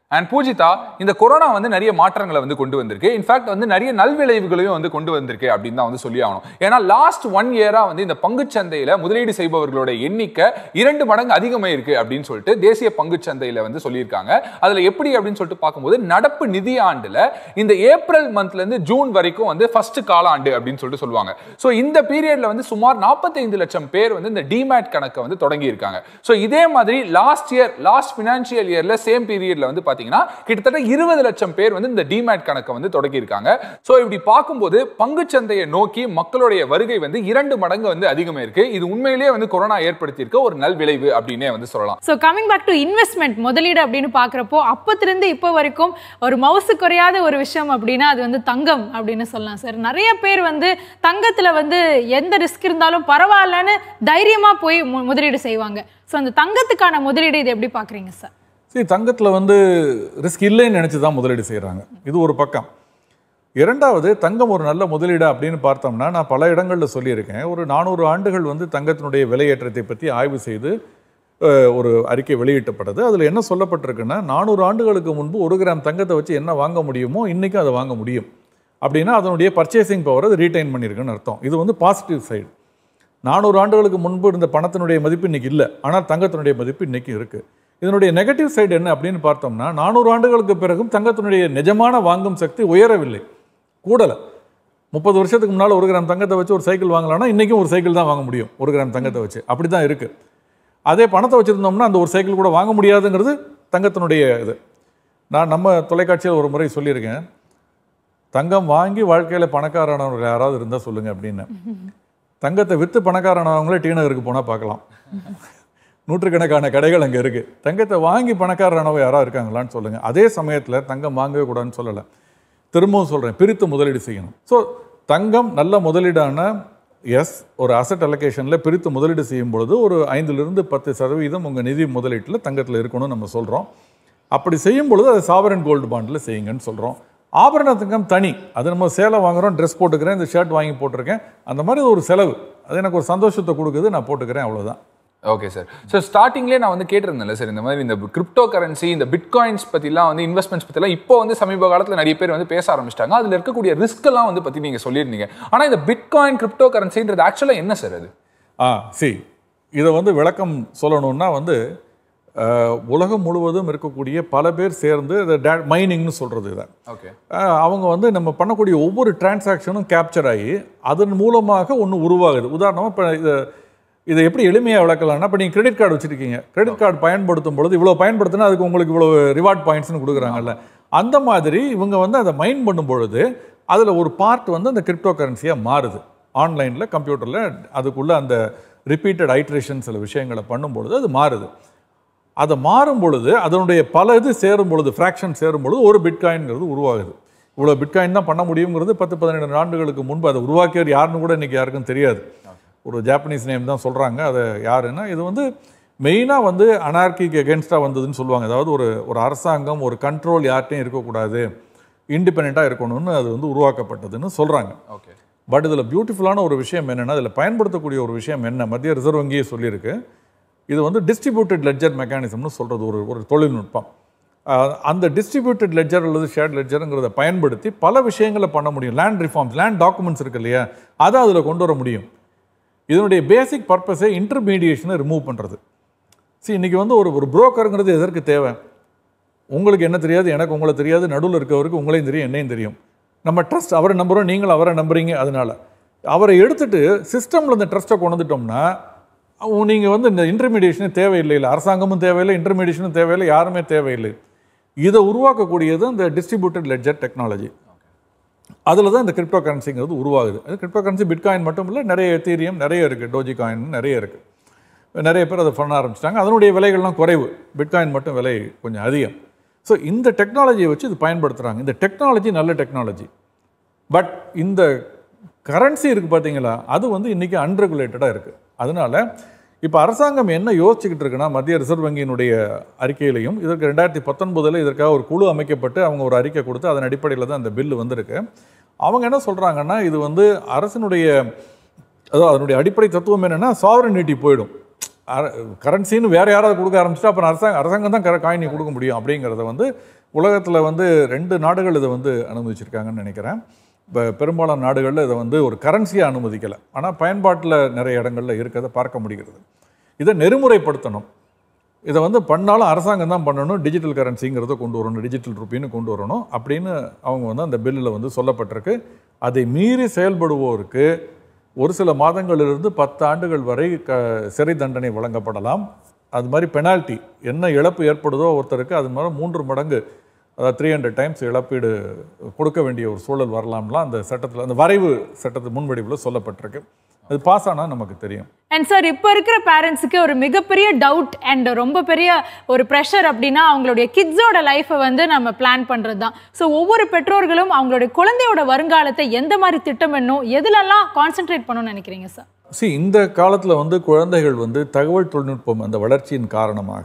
[SPEAKER 3] அண்ட் பூஜிதா இந்த கொரோனா வந்து நிறைய மாற்றங்களை வந்து கொண்டு வந்திருக்கு இன்ஃபேக்ட் வந்து நிறைய நல்விளைவுகளையும் வந்து கொண்டு வந்திருக்கு அப்படின்னு தான் வந்து சொல்லி ஆகணும் ஏன்னா லாஸ்ட் ஒன் இயரா வந்து இந்த பங்குச் சந்தையில முதலீடு செய்பவர்களோட எண்ணிக்கை இரண்டு மடங்கு அதிகமாக இருக்கு அப்படின்னு சொல்லிட்டு தேசிய பங்குச் சந்தையில வந்து சொல்லியிருக்காங்க அதுல எப்படி அப்படின்னு சொல்லிட்டு பார்க்கும்போது நடப்பு நிதி ஆண்டுல இந்த ஏப்ரல் மந்த்ல இருந்து ஜூன் வரைக்கும் வந்து ஃபர்ஸ்ட் காலாண்டு அப்படின்னு சொல்லிட்டு சொல்லுவாங்க ஸோ இந்த பீரியட்ல வந்து சுமார் 45 லட்சம் பேர் வந்து இந்த டிமேட் கணக்கை வந்து தொடங்கி இருக்காங்க ஸோ இதே மாதிரி லாஸ்ட் இயர் லாஸ்ட் ஃபினான்ஷியல் இயர்ல சேம் பீரியட்ல வந்து பாத்தீங்கன்னா கிட்டத்தட்ட இருபது லட்சம் பேர் வந்து இந்த டிமேட் கணக்கை வந்து தொடங்கி இருக்காங்க ஸோ இப்படி பார்க்கும்போது பங்குச்சந்தையை நோக்கி மக்களுடைய வருகை வந்து இரண்டு மடங்கு வந்து அதிகமாக இருக்கு இது உண்மையிலேயே வந்து கொரோனா ஏற்படுத்தியிருக்க ஒரு நல்விளைவு அப்படின்னே வந்து சொல்லலாம்
[SPEAKER 4] so coming back to investment முதலீடு அப்படின்னு பார்க்குறப்போ அப்பத்திலிருந்து இப்போ வரைக்கும் ஒரு மவுசு குறையாத ஒரு விஷயம் அப்படின்னா அது வந்து தங்கம் அப்படின்னு சொல்லலாம் சார் நிறைய பேர் வந்து தங்கத்தில் வந்து எந்த ரிஸ்க் இருந்தாலும் பரவாயில்லன்னு தைரியமாக போய் மு- முதலீடு செய்வாங்க ஸோ அந்த தங்கத்துக்கான முதலீடு இது எப்படி பார்க்குறீங்க சார்
[SPEAKER 5] சரி தங்கத்தில் வந்து ரிஸ்க் இல்லைன்னு நினச்சி தான் முதலீடு செய்கிறாங்க இது ஒரு பக்கம் இரண்டாவது தங்கம் ஒரு நல்ல முதலீடா அப்படின்னு பார்த்தோம்னா நான் பல இடங்களில் சொல்லியிருக்கேன் ஒரு நானூறு ஆண்டுகள் வந்து தங்கத்தினுடைய விலையேற்றத்தை பற்றி ஆய்வு செய்து அஹ், ஒரு அறிக்கை வெளியிட்டப்பட்டது அதில் என்ன சொல்லப்பட்டிருக்குன்னா நானூறு ஆண்டுகளுக்கு முன்பு ஒரு கிராம் தங்கத்தை வச்சு என்ன வாங்க முடியுமோ இன்றைக்கும் அதை வாங்க முடியும் அப்படின்னா அதனுடைய பர்ச்சேசிங் பவர் அது ரீட்டைன் பண்ணியிருக்குன்னு அர்த்தம் இது வந்து பாசிட்டிவ் சைடு நானூறு ஆண்டுகளுக்கு முன்பு இருந்த பணத்தினுடைய மதிப்பு இன்னைக்கு இல்லை ஆனால் தங்கத்தினுடைய மதிப்பு இன்னைக்கு இருக்கு இதனுடைய நெகட்டிவ் சைடு என்ன அப்படின்னு பார்த்தோம்னா நானூறு ஆண்டுகளுக்கு பிறகும் தங்கத்தினுடைய நிஜமான வாங்கும் சக்தி உயரவில்லை கூடலை முப்பது வருஷத்துக்கு முன்னால் ஒரு கிராம் தங்கத்தை வச்சு ஒரு சைக்கிள் வாங்கலாம்னா இன்றைக்கும் ஒரு சைக்கிள் தான் வாங்க முடியும் ஒரு கிராம் தங்கத்தை வச்சு அப்படி தான் இருக்குது அதே பணத்தை வச்சுருந்தோம்னா அந்த ஒரு சைக்கிள் கூட வாங்க முடியாதுங்கிறது தங்கத்தினுடைய இது நான் நம்ம தொலைக்காட்சியில் ஒரு முறை சொல்லியிருக்கேன் தங்கம் வாங்கி வாழ்க்கையில் பணக்காரனவர் யாராவது இருந்தால் சொல்லுங்கள் அப்படின்னு தங்கத்தை விற்று பணக்காரனவங்களே டி நகருக்கு போனால் பார்க்கலாம் நூற்றுக்கணக்கான கடைகள் அங்கே இருக்குது தங்கத்தை வாங்கி பணக்காரனவங்க யாராவது இருக்காங்களான்னு சொல்லுங்கள் அதே சமயத்தில் தங்கம் வாங்கவே கூடாதுன்னு சொல்லலை திரும்பவும் சொல்கிறேன் பிரித்து முதலீடு செய்யணும் ஸோ தங்கம் நல்ல முதலீடான எஸ் ஒரு அசட் அலோகேஷனில் பிரித்து முதலீடு செய்யும் பொழுது ஒரு ஐந்திலிருந்து பத்து சதவீதம் உங்கள் நிதி முதலீட்டில் தங்கத்தில் இருக்கணும்னு நம்ம சொல்கிறோம் அப்படி செய்யும் பொழுது அதை சாவரன் கோல்டு பாண்டில் செய்யுங்கன்னு சொல்கிறோம் ஆபரண தங்கம் தனி அது நம்ம சேலை வாங்குறோம் ட்ரெஸ் போட்டுக்கிறேன் இந்த ஷர்ட் வாங்கி போட்டிருக்கேன் அந்த மாதிரி ஒரு செலவு அது எனக்கு ஒரு சந்தோஷத்தை கொடுக்குது நான் போட்டுக்கிறேன் அவ்வளவுதான்
[SPEAKER 3] ஓகே சார் ஸோ ஸ்டார்டிங்லேயே நான் வந்து கேட்டிருந்தேன்ல சார் இந்த மாதிரி இந்த கிரிப்டோ கரன்சி இந்த பிட்காயின்ஸ் பற்றிலாம் வந்து இன்வெஸ்ட்மெண்ட்ஸ் பற்றிலாம் இப்போ வந்து சமீப காலத்தில் நிறைய பேர் வந்து பேச ஆரம்பிச்சிட்டாங்க அதில் இருக்கக்கூடிய ரிஸ்க் எல்லாம் வந்து பற்றி நீங்கள் சொல்லியிருந்தீங்க ஆனால் இந்த பிட்காயின் கிரிப்டோ கரன்சின்றது ஆக்சுவலாக என்ன சார் அது
[SPEAKER 5] ஆ சி இதை வந்து விளக்கம் சொல்லணும்னா வந்து அஹ், உலகம் முழுவதும் இருக்கக்கூடிய பல பேர் சேர்ந்து இதை டே மைனிங்னு சொல்கிறது இதை
[SPEAKER 3] ஓகே
[SPEAKER 5] அஹ், அவங்க வந்து நம்ம பண்ணக்கூடிய ஒவ்வொரு டிரான்சாக்ஷனும் கேப்சர் ஆகி அதன் மூலமாக ஒன்று உருவாகுது உதாரணமாக இப்போ இதை இதை எப்படி எளிமையாக விளக்கலாம்னா இப்போ நீங்கள் கிரெடிட் கார்டு வச்சுருக்கீங்க கிரெடிட் கார்டு பயன்படுத்தும் பொழுது இவ்வளோ பயன்படுத்தினா அதுக்கு உங்களுக்கு இவ்வளோ ரிவார்ட் பாயிண்ட்ஸ்னு கொடுக்குறாங்கல்ல அந்த மாதிரி இவங்க வந்து அதை மைண்ட் பண்ணும் பொழுது அதில் ஒரு பார்ட் வந்து அந்த கிரிப்டோ கரன்சியாக மாறுது ஆன்லைனில் கம்ப்யூட்டரில் அதுக்குள்ளே அந்த ரிப்பீட்டட் ஐட்ரேஷன் சில விஷயங்களை பண்ணும் பொழுது அது மாறுது அதை மாறும் பொழுது அதனுடைய பல இது சேரும் பொழுது ஃப்ராக்ஷன் சேரும் பொழுது ஒரு பிட்காயின்ங்கிறது உருவாகுது இவ்வளோ பிட்காயின் தான் பண்ண முடியுங்கிறது பத்து பதினெண்டு ஆண்டுகளுக்கு முன்பு அதை உருவாக்கியவர் யாருன்னு கூட இன்றைக்கி யாருக்கும் தெரியாது ஒரு ஜாப்பனீஸ் நேம் தான் சொல்கிறாங்க அதை யாருன்னா இது வந்து மெயினாக வந்து அனார்கிக்கு எகென்ஸ்டாக வந்ததுன்னு சொல்லுவாங்க அதாவது ஒரு ஒரு அரசாங்கம் ஒரு கண்ட்ரோல் யார்கிட்டையும் இருக்கக்கூடாது இண்டிபெண்ட்டாக இருக்கணும்னு அது வந்து உருவாக்கப்பட்டதுன்னு சொல்கிறாங்க
[SPEAKER 3] ஓகே
[SPEAKER 5] பட் இதில் பியூட்டிஃபுல்லான ஒரு விஷயம் என்னென்னா இதில் பயன்படுத்தக்கூடிய ஒரு விஷயம் என்ன மத்திய ரிசர்வ் வங்கியே சொல்லியிருக்கு இது வந்து டிஸ்ட்ரிபியூட்டட் லெட்ஜர் மெக்கானிசம்னு சொல்கிறது ஒரு ஒரு தொழில்நுட்பம் அஹ் அந்த டிஸ்ட்ரிபியூட்டட் லெட்ஜர் அல்லது ஷேர்ட் லெட்ஜருங்கிறத பயன்படுத்தி பல விஷயங்களை பண்ண முடியும் லேண்ட் ரிஃபார்ம்ஸ் லேண்ட் டாக்குமெண்ட்ஸ் இருக்கு இல்லையா அதை அதில் கொண்டு வர முடியும் இதனுடைய பேசிக் பர்பஸே இன்டர்மீடியேஷனை ரிமூவ் பண்ணுறது see இன்னைக்கு வந்து ஒரு ஒரு புரோக்கருங்கிறது எதற்கு தேவை உங்களுக்கு என்ன தெரியாது எனக்கு உங்களை தெரியாது நடுவில் இருக்கவருக்கு உங்களையும் தெரியும் என்னையும் தெரியும் நம்ம ட்ரஸ்ட் அவரை நம்புறோம் நீங்களும் அவரை நம்புறீங்க அதனால அவரை எடுத்துட்டு சிஸ்டமில் இந்த ட்ரஸ்ட்டை கொண்டு வந்துட்டோம்னா நீங்கள் வந்து இந்த இன்டர்மீடியேஷனே தேவையில்லை இல்லை அரசாங்கமும் தேவையில்லை இன்டர்மீடியேஷனும் தேவையில்லை யாருமே தேவையில்லை இதை உருவாக்கக்கூடியது இந்த டிஸ்ட்ரிபியூட்டட் லெட்ஜர் டெக்னாலஜி அதில் தான் இந்த கிரிப்டோ கரன்சிங்கிறது உருவாகுது அது கிரிப்டோ கரன்சி பிட்காயின் மட்டும் இல்லை நிறைய எத்தீரியம் நிறைய இருக்குது டோஜி காயின் நிறைய இருக்குது நிறைய பேர் அதை பண்ண ஆரம்பிச்சிட்டாங்க அதனுடைய விலைகள்லாம் குறைவு பிட்காயின் மட்டும் விலை கொஞ்சம் அதிகம் ஸோ இந்த டெக்னாலஜியை வச்சு இது பயன்படுத்துகிறாங்க இந்த டெக்னாலஜி நல்ல டெக்னாலஜி பட் இந்த கரன்சி இருக்குது பார்த்தீங்களா அது வந்து இன்றைக்கி அன்ரெகுலேட்டடாக இருக்குது அதனால இப்போ அரசாங்கம் என்ன யோசிச்சுக்கிட்டு இருக்குன்னா மத்திய ரிசர்வ் வங்கியினுடைய அறிக்கையிலையும் இதற்கு ரெண்டாயிரத்தி பத்தொன்பதில் இதற்காக ஒரு குழு அமைக்கப்பட்டு அவங்க ஒரு அறிக்கை கொடுத்து அதன் அடிப்படையில் தான் அந்த பில்லு வந்திருக்கு அவங்க என்ன சொல்கிறாங்கன்னா இது வந்து அரசினுடைய அதாவது அதனுடைய அடிப்படை தத்துவம் என்னென்னா சாவரனிட்டி போயிடும் கரன்சின்னு வேற யாராவது கொடுக்க ஆரம்பிச்சிட்டா அப்புறம் அரசாங்கம் அரசாங்கம் தான் காயினி கொடுக்க முடியும் அப்படிங்கிறத வந்து உலகத்தில் வந்து ரெண்டு நாடுகள் இதை வந்து அனுமதிச்சிருக்காங்கன்னு நினைக்கிறேன் இப்போ பெரும்பாலான நாடுகளில் இதை வந்து ஒரு கரன்சியாக அனுமதிக்கலை ஆனால் பயன்பாட்டில் நிறைய இடங்களில் இருக்கிறத பார்க்க முடிகிறது இதை நெறிமுறைப்படுத்தணும் இதை வந்து பண்ணாலும் அரசாங்கம் தான் பண்ணணும் டிஜிட்டல் கரன்சிங்கிறத கொண்டு வரணும் டிஜிட்டல் ருப்பின்னு கொண்டு வரணும் அப்படின்னு அவங்க வந்து அந்த பில்லில் வந்து சொல்லப்பட்டிருக்கு அதை மீறி செயல்படுவோருக்கு ஒரு சில மாதங்களிலிருந்து பத்து ஆண்டுகள் வரை க சிறை தண்டனை வழங்கப்படலாம் அது மாதிரி பெனால்ட்டி என்ன இழப்பு ஏற்படுதோ ஒருத்தருக்கு அது மாதிரி மூன்று மடங்கு அதாவது த்ரீ ஹண்ட்ரட் டைம்ஸ் இழப்பீடு கொடுக்க வேண்டிய ஒரு சூழல் வரலாம்லாம் அந்த சட்டத்தில் அந்த வரைவு சட்டத்து முன்வடிவில் சொல்லப்பட்டிருக்கு அது பாஸ் ஆனால் நமக்கு தெரியும்
[SPEAKER 4] அண்ட் சார் இப்போ இருக்கிற பேரண்ட்ஸுக்கு ஒரு மிகப்பெரிய டவுட் அண்ட் ரொம்ப பெரிய ஒரு ப்ரெஷர் அப்படின்னா அவங்களுடைய கிட்ஸோட லைஃப்பை வந்து நம்ம பிளான் பண்ணுறது தான் ஸோ ஒவ்வொரு பெற்றோர்களும் அவங்களுடைய குழந்தையோட வருங்காலத்தை எந்த மாதிரி திட்டமிடணும் எதுலெல்லாம் கான்சென்ட்ரேட் பண்ணணும்னு நினைக்கிறீங்க சார்
[SPEAKER 5] சி இந்த காலத்தில் வந்து குழந்தைகள் வந்து தகவல் தொழில்நுட்பம் அந்த வளர்ச்சியின் காரணமாக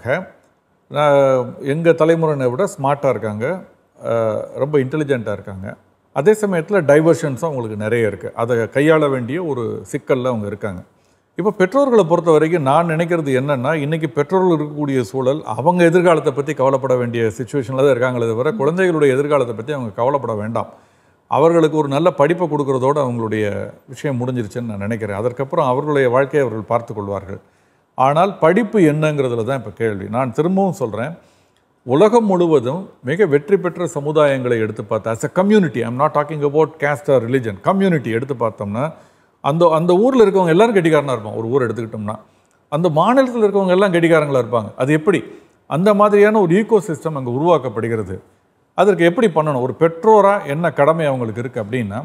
[SPEAKER 5] எங்கள் தலைமுறையினை விட ஸ்மார்ட்டாக இருக்காங்க அஹ், ரொம்ப இன்டெலிஜென்ட்டாக இருக்காங்க அதே சமயத்தில் டைவர்ஷன்ஸும் அவங்களுக்கு நிறைய இருக்குது அதை கையாள வேண்டிய ஒரு சிக்கலில் அவங்க இருக்காங்க இப்போ பெற்றோர்களை பொறுத்த வரைக்கும் நான் நினைக்கிறது என்னன்னா இன்னைக்கு பெற்றோர்கள் இருக்கக்கூடிய சூழல் அவங்க எதிர்காலத்தை பற்றி கவலைப்பட வேண்டிய சுச்சுவேஷனில் தான் இருக்காங்களே தவிர குழந்தைகளுடைய எதிர்காலத்தை பற்றி அவங்க கவலைப்பட வேண்டாம் அவர்களுக்கு ஒரு நல்ல படிப்பை கொடுக்கறதோடு அவங்களுடைய விஷயம் முடிஞ்சிருச்சுன்னு நான் நினைக்கிறேன் அதற்கப்புறம் அவர்களுடைய வாழ்க்கையை அவர்கள் பார்த்து கொள்வார்கள் ஆனால் படிப்பு என்னங்கிறதுல தான் இப்போ கேள்வி நான் திரும்பவும் சொல்கிறேன் உலகம் முழுவதும் மிக வெற்றி பெற்ற சமுதாயங்களை எடுத்து பார்த்தா as a community I'm not talking about caste or religion community எடுத்து பார்த்தோம்னா அந்த அந்த ஊரில் இருக்கவங்க எல்லாரும் கெட்டிக்காரனாக இருப்பாங்க ஒரு ஊர் எடுத்துக்கிட்டோம்னா அந்த மாநிலத்தில் இருக்கவங்க எல்லாம் கெட்டிக்காரங்களா இருப்பாங்க அது எப்படி அந்த மாதிரியான ஒரு ஈகோ சிஸ்டம் அங்கே உருவாக்கப்படுகிறது அதற்கு எப்படி பண்ணணும் ஒரு பெற்றோராக என்ன கடமை அவங்களுக்கு இருக்குது அப்படின்னா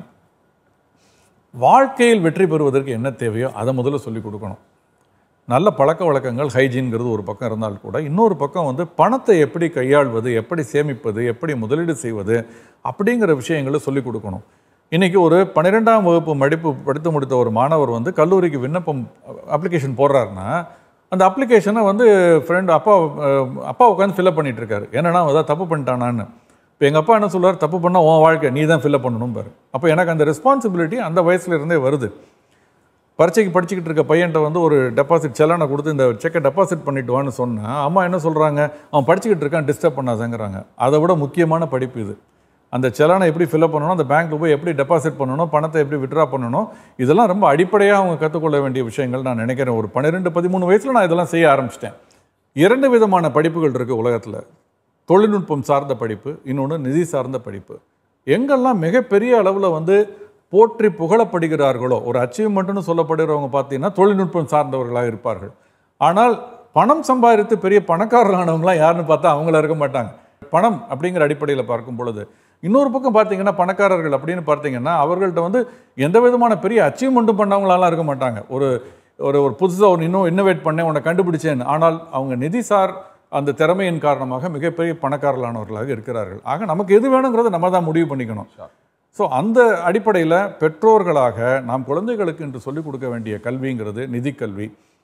[SPEAKER 5] வாழ்க்கையில் வெற்றி பெறுவதற்கு என்ன தேவையோ அதை முதல்ல சொல்லிக் கொடுக்கணும் நல்ல பழக்க வழக்கங்கள் ஹைஜீன்கிறது ஒரு பக்கம் இருந்தால் கூட இன்னொரு பக்கம் வந்து பணத்தை எப்படி கையாள்வது எப்படி சேமிப்பது எப்படி முதலீடு செய்வது அப்படிங்கிற விஷயங்களை சொல்லிக் கொடுக்கணும் இன்னைக்கு ஒரு பன்னிரெண்டாம் வகுப்பு மடிப்பு படித்து முடித்த ஒரு மாணவர் வந்து கல்லூரிக்கு விண்ணப்பம் அப்ளிகேஷன் போடுறாருன்னா அந்த அப்ளிகேஷனை வந்து ஃப்ரெண்ட் அப்பா அஹ், அப்பா உட்காந்து ஃபில்அப் பண்ணிட்டு இருக்காரு என்னன்னா அவன் ஏதாவது தப்பு பண்ணிட்டானான்னு இப்போ எங்கள் அப்பா என்ன சொல்றாரு தப்பு பண்ணால் உன் வாழ்க்கை நீ தான் ஃபில்அப் பண்ணணும் பாரு அப்போ எனக்கு அந்த ரெஸ்பான்சிபிலிட்டி அந்த வயசுல இருந்தே வருது பரீட்சைக்கு படிச்சுக்கிட்டு இருக்க பையன்ட்ட வந்து ஒரு டெபாசிட் செலானை கொடுத்து இந்த செக்கை டெபாசிட் பண்ணிட்டு வான்னு சொன்னா அம்மா என்ன சொல்கிறாங்க அவன் படிச்சுக்கிட்டு இருக்கான் டிஸ்டர்ப் பண்ணாதங்கிறாங்க அதை விட முக்கியமான படிப்பு இது அந்த செலானை எப்படி ஃபில்அப் பண்ணணும் அந்த பேங்க்ல போய் எப்படி டெபாசிட் பண்ணணும் பணத்தை எப்படி விட்ரா பண்ணணும் இதெல்லாம் ரொம்ப அடிப்படையாக அவங்க கற்றுக்கொள்ள வேண்டிய விஷயங்கள் நான் நினைக்கிறேன் ஒரு பன்னிரெண்டு பதிமூணு வயசில் நான் இதெல்லாம் செய்ய ஆரம்பிச்சிட்டேன் இரண்டு விதமான படிப்புகள் இருக்குது உலகத்தில் தொழில்நுட்பம் சார்ந்த படிப்பு இன்னொன்று நிதி சார்ந்த படிப்பு எங்கெல்லாம் மிகப்பெரிய அளவில் வந்து போற்றி புகழப்படுகிறார்களோ ஒரு அச்சீவ்மெண்ட்னு சொல்லப்படுகிறவங்க பார்த்தீங்கன்னா தொழில்நுட்பம் சார்ந்தவர்களாக இருப்பார்கள் ஆனால் பணம் சம்பாதித்து பெரிய பணக்காரர்களானவங்களாம் யாருன்னு பார்த்தா அவங்கள இருக்க மாட்டாங்க பணம் அப்படிங்கிற அடிப்படையில் பார்க்கும் பொழுது இன்னொரு பக்கம் பார்த்தீங்கன்னா பணக்காரர்கள் அப்படின்னு பார்த்தீங்கன்னா அவர்கள்ட்ட வந்து எந்த விதமான பெரிய அச்சீவ்மெண்ட்டும் பண்ணவங்களாலாம் இருக்க மாட்டாங்க ஒரு ஒரு ஒரு புதுசாக ஒரு இன்னும் இன்னோவேட் பண்ணேன் உன்னை கண்டுபிடிச்சேன் ஆனால் அவங்க நிதிசார் அந்த திறமையின் காரணமாக மிகப்பெரிய பணக்காரர்களானவர்களாக இருக்கிறார்கள் ஆக நமக்கு எது வேணுங்கிறத நம்ம தான் முடிவு பண்ணிக்கணும் ஸோ அந்த அடிப்படையில் பெற்றோர்களாக நாம் குழந்தைகளுக்கு என்று சொல்லிக் கொடுக்க வேண்டிய கல்விங்கிறது நிதி கல்வி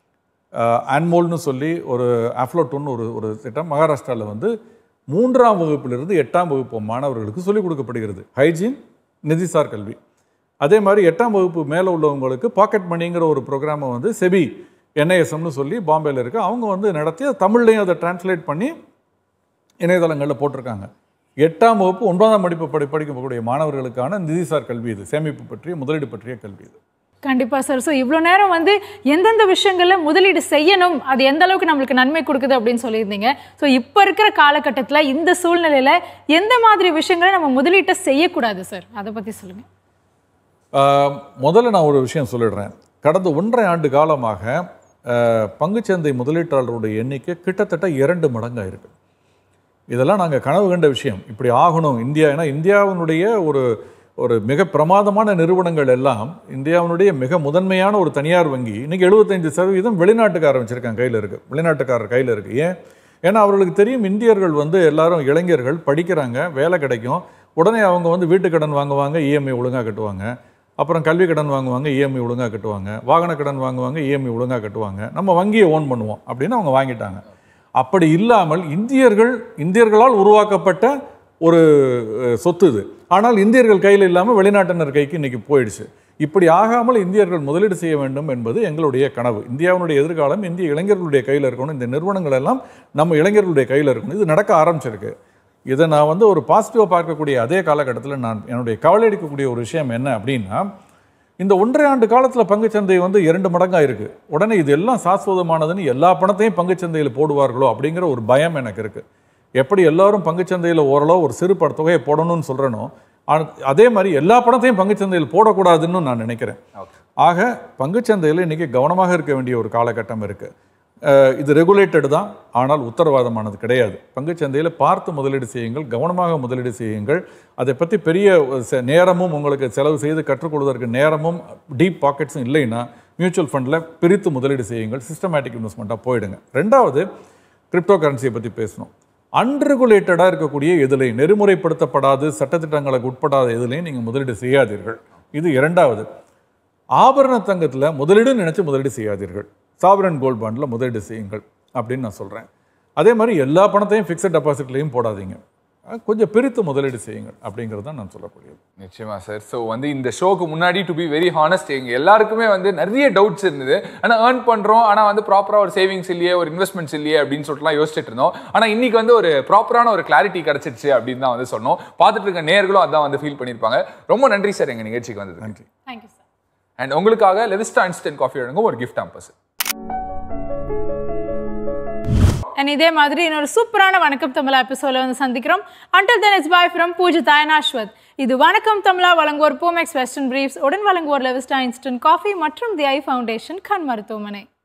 [SPEAKER 5] ஆன்மோல்னு சொல்லி ஒரு அஃப்லோட்டுன்னு ஒரு ஒரு திட்டம் மகாராஷ்டிராவில் வந்து மூன்றாம் வகுப்பிலிருந்து எட்டாம் வகுப்பு மாணவர்களுக்கு சொல்லிக் கொடுக்கப்படுகிறது ஹைஜீன் நிதிசார் கல்வி அதே மாதிரி எட்டாம் வகுப்பு மேலே உள்ளவங்களுக்கு பாக்கெட் மணிங்கிற ஒரு ப்ரோக்ராமை வந்து செபி என்ஐஎஸ்எம்னு சொல்லி பாம்பேல இருக்கு அவங்க வந்து நடத்தி அது தமிழ்லையும் அதை டிரான்ஸ்லேட் பண்ணி இணையதளங்களில் போட்டிருக்காங்க எட்டாம் வகுப்பு ஒன்பதாம் படிப்பு படி படிக்கக்கூடிய மாணவர்களுக்கான நிதிசார் கல்வி இது சேமிப்பு பற்றிய முதலீடு பற்றிய கல்வி இது
[SPEAKER 4] கண்டிப்பா சார் ஸோ இவ்வளோ நேரம் வந்து எந்தெந்த விஷயங்கள்ல முதலீடு செய்யணும் அது எந்த அளவுக்கு நம்மளுக்கு நன்மை கொடுக்குது அப்படின்னு சொல்லியிருந்தீங்க ஸோ இப்போ இருக்கிற காலகட்டத்தில் இந்த சூழ்நிலையில எந்த மாதிரி விஷயங்களை நம்ம முதலீட்டை செய்யக்கூடாது சார் அதை பத்தி சொல்லுங்க
[SPEAKER 5] ஆஹ், முதல்ல நான் ஒரு விஷயம் சொல்லிடுறேன் கடந்த ஒன்றரை ஆண்டு காலமாக ஆஹ், பங்குச்சந்தை முதலீட்டாளருடைய எண்ணிக்கை கிட்டத்தட்ட இரண்டு மடங்காக இருக்கு இதெல்லாம் நாங்கள் கனவு கண்ட விஷயம் இப்படி ஆகணும் இந்தியா ஏன்னா இந்தியாவினுடைய ஒரு ஒரு மிக பிரமாதமான நிறுவனங்கள் எல்லாம் இந்தியாவினுடைய மிக முதன்மையான ஒரு தனியார் வங்கி இன்னைக்கு எழுபத்தைந்து சதவீதம் வெளிநாட்டுக்காரர் வச்சிருக்காங்க கையில் இருக்கு வெளிநாட்டுக்காரர் கையில் இருக்கு ஏன் ஏன்னா அவர்களுக்கு தெரியும் இந்தியர்கள் வந்து எல்லாரும் இளைஞர்கள் படிக்கிறாங்க வேலை கிடைக்கும் உடனே அவங்க வந்து வீட்டு கடன் வாங்குவாங்க இஎம்ஐ ஒழுங்காக கட்டுவாங்க அப்புறம் கல்வி கடன் வாங்குவாங்க இஎம்ஐ ஒழுங்காக கட்டுவாங்க வாகன கடன் வாங்குவாங்க இஎம்ஐ ஒழுங்காக கட்டுவாங்க நம்ம வங்கியை ஓன் பண்ணுவோம் அப்படின்னு அவங்க வாங்கிட்டாங்க அப்படி இல்லாமல் இந்தியர்கள் இந்தியர்களால் உருவாக்கப்பட்ட ஒரு அஹ், சொத்து இது ஆனால் இந்தியர்கள் கையில் இல்லாமல் வெளிநாட்டினர் கைக்கு இன்னைக்கு போயிடுச்சு இப்படி ஆகாமல் இந்தியர்கள் முதலீடு செய்ய வேண்டும் என்பது எங்களுடைய கனவு இந்தியாவினுடைய எதிர்காலம் இந்திய இளைஞர்களுடைய கையில் இருக்கணும் இந்த நிறுவனங்கள் எல்லாம் நம்ம இளைஞர்களுடைய கையில் இருக்கணும் இது நடக்க ஆரம்பிச்சிருக்கு இதை நான் வந்து ஒரு பாசிட்டிவாக பார்க்கக்கூடிய அதே காலகட்டத்தில் நான் என்னுடைய கவலை அடிக்கக்கூடிய ஒரு விஷயம் என்ன அப்படின்னா இந்த ஒன்றரை ஆண்டு காலத்தில் பங்குச்சந்தை வந்து இரண்டு மடங்காக இருக்கு உடனே இது எல்லாம் சாஸ்வதமானதுன்னு எல்லா பணத்தையும் பங்குச்சந்தையில் போடுவார்களோ அப்படிங்கிற ஒரு பயம் எனக்கு இருக்கு எப்படி எல்லாரும் பங்குச்சந்தையில் ஓரளவு ஒரு சிறு பட தொகையை போடணும்னு சொல்கிறேனோ அதே மாதிரி எல்லா பணத்தையும் பங்குச்சந்தையில் போடக்கூடாதுன்னு நான் நினைக்கிறேன் ஆக பங்குச்சந்தையில் இன்னைக்கு கவனமாக இருக்க வேண்டிய ஒரு காலகட்டம் இருக்கு அஹ் இது ரெகுலேட்டட் தான் ஆனால் உத்தரவாதமானது கிடையாது பங்குச்சந்தையில் பார்த்து முதலீடு செய்யுங்கள் கவனமாக முதலீடு செய்யுங்கள் அதை பற்றி பெரிய செ- நேரமும் உங்களுக்கு செலவு செய்து கற்றுக்கொள்வதற்கு நேரமும் டீப் பாக்கெட்ஸும் இல்லைன்னா மியூச்சுவல் ஃபண்டில் பிரித்து முதலீடு செய்யுங்கள் சிஸ்டமேட்டிக் இன்வெஸ்ட்மெண்ட்டாக போயிடுங்க ரெண்டாவது கிரிப்டோ கரன்சியை பற்றி பேசணும் அன்ரெகுலேட்டடாக இருக்கக்கூடிய எதுலையும் நெறிமுறைப்படுத்தப்படாது சட்டத்திட்டங்களுக்கு உட்படாத எதுலையும் நீங்கள் முதலீடு செய்யாதீர்கள் இது இரண்டாவது ஆபரண தங்கத்தில் முதலீடு நினைச்சு முதலீடு செய்யாதீர்கள் சாவரன் கோல்ட் பாண்டில் முதலீடு செய்யுங்கள் அப்படின்னு நான் சொல்கிறேன் அதே மாதிரி எல்லா பணத்தையும் ஃபிக்ஸட் டெபாசிட்லையும் போடாதீங்க அஹ் கொஞ்சம் பிரித்து முதலீடு செய்யுங்கள் அப்படிங்கிறது தான் நான் சொல்லக்கூடியது
[SPEAKER 3] நிச்சயமா சார் ஸோ வந்து இந்த ஷோக்கு முன்னாடி டு பி வெரி ஹானஸ்ட் எங்க எல்லாருக்குமே வந்து நிறைய டவுட்ஸ் இருந்தது ஆனால் ஏர்ன் பண்றோம் ஆனால் வந்து ப்ராப்பரா ஒரு சேவிங்ஸ் இல்லையே ஒரு இன்வெஸ்ட்மெண்ட்ஸ் இல்லையே அப்படின்னு சொல்லிட்டுலாம் யோசிச்சுட்டு இருந்தோம் ஆனால் இன்னைக்கு வந்து ஒரு ப்ராப்பரான ஒரு கிளாரிட்டி கிடைச்சிருச்சு அப்படின்னு தான் வந்து சொன்னோம் பார்த்துட்டு இருக்க நேர்களும் அதான் வந்து ஃபீல் பண்ணியிருப்பாங்க ரொம்ப நன்றி சார் எங்க நிகழ்ச்சிக்கு வந்தது
[SPEAKER 5] நன்றி
[SPEAKER 4] தேங்க்யூ சார்
[SPEAKER 3] அண்ட் உங்களுக்காக லெவிஸ்டா இன்ஸ்டன்ட் காஃபி வழங்கும் ஒரு கிஃப்ட் ஆம்பஸ்
[SPEAKER 4] அண்ட் இதே மாதிரி இன்னொரு சூப்பரான வணக்கம் தமிழா எபிசோட வந்து சந்திக்கிறோம் until then it's bye from Poojitha and Ashwath இது வணக்கம் தமிழா வழங்குவோர் பூமெக்ஸ் வெஸ்டர்ன் பிரீஃப்ஸ் உடன் வழங்குவோர் லெவிஸ்டா இன்ஸ்டன்ட் காஃபி மற்றும் தி ஐ ஃபவுண்டேஷன் கண் மருத்துவமனை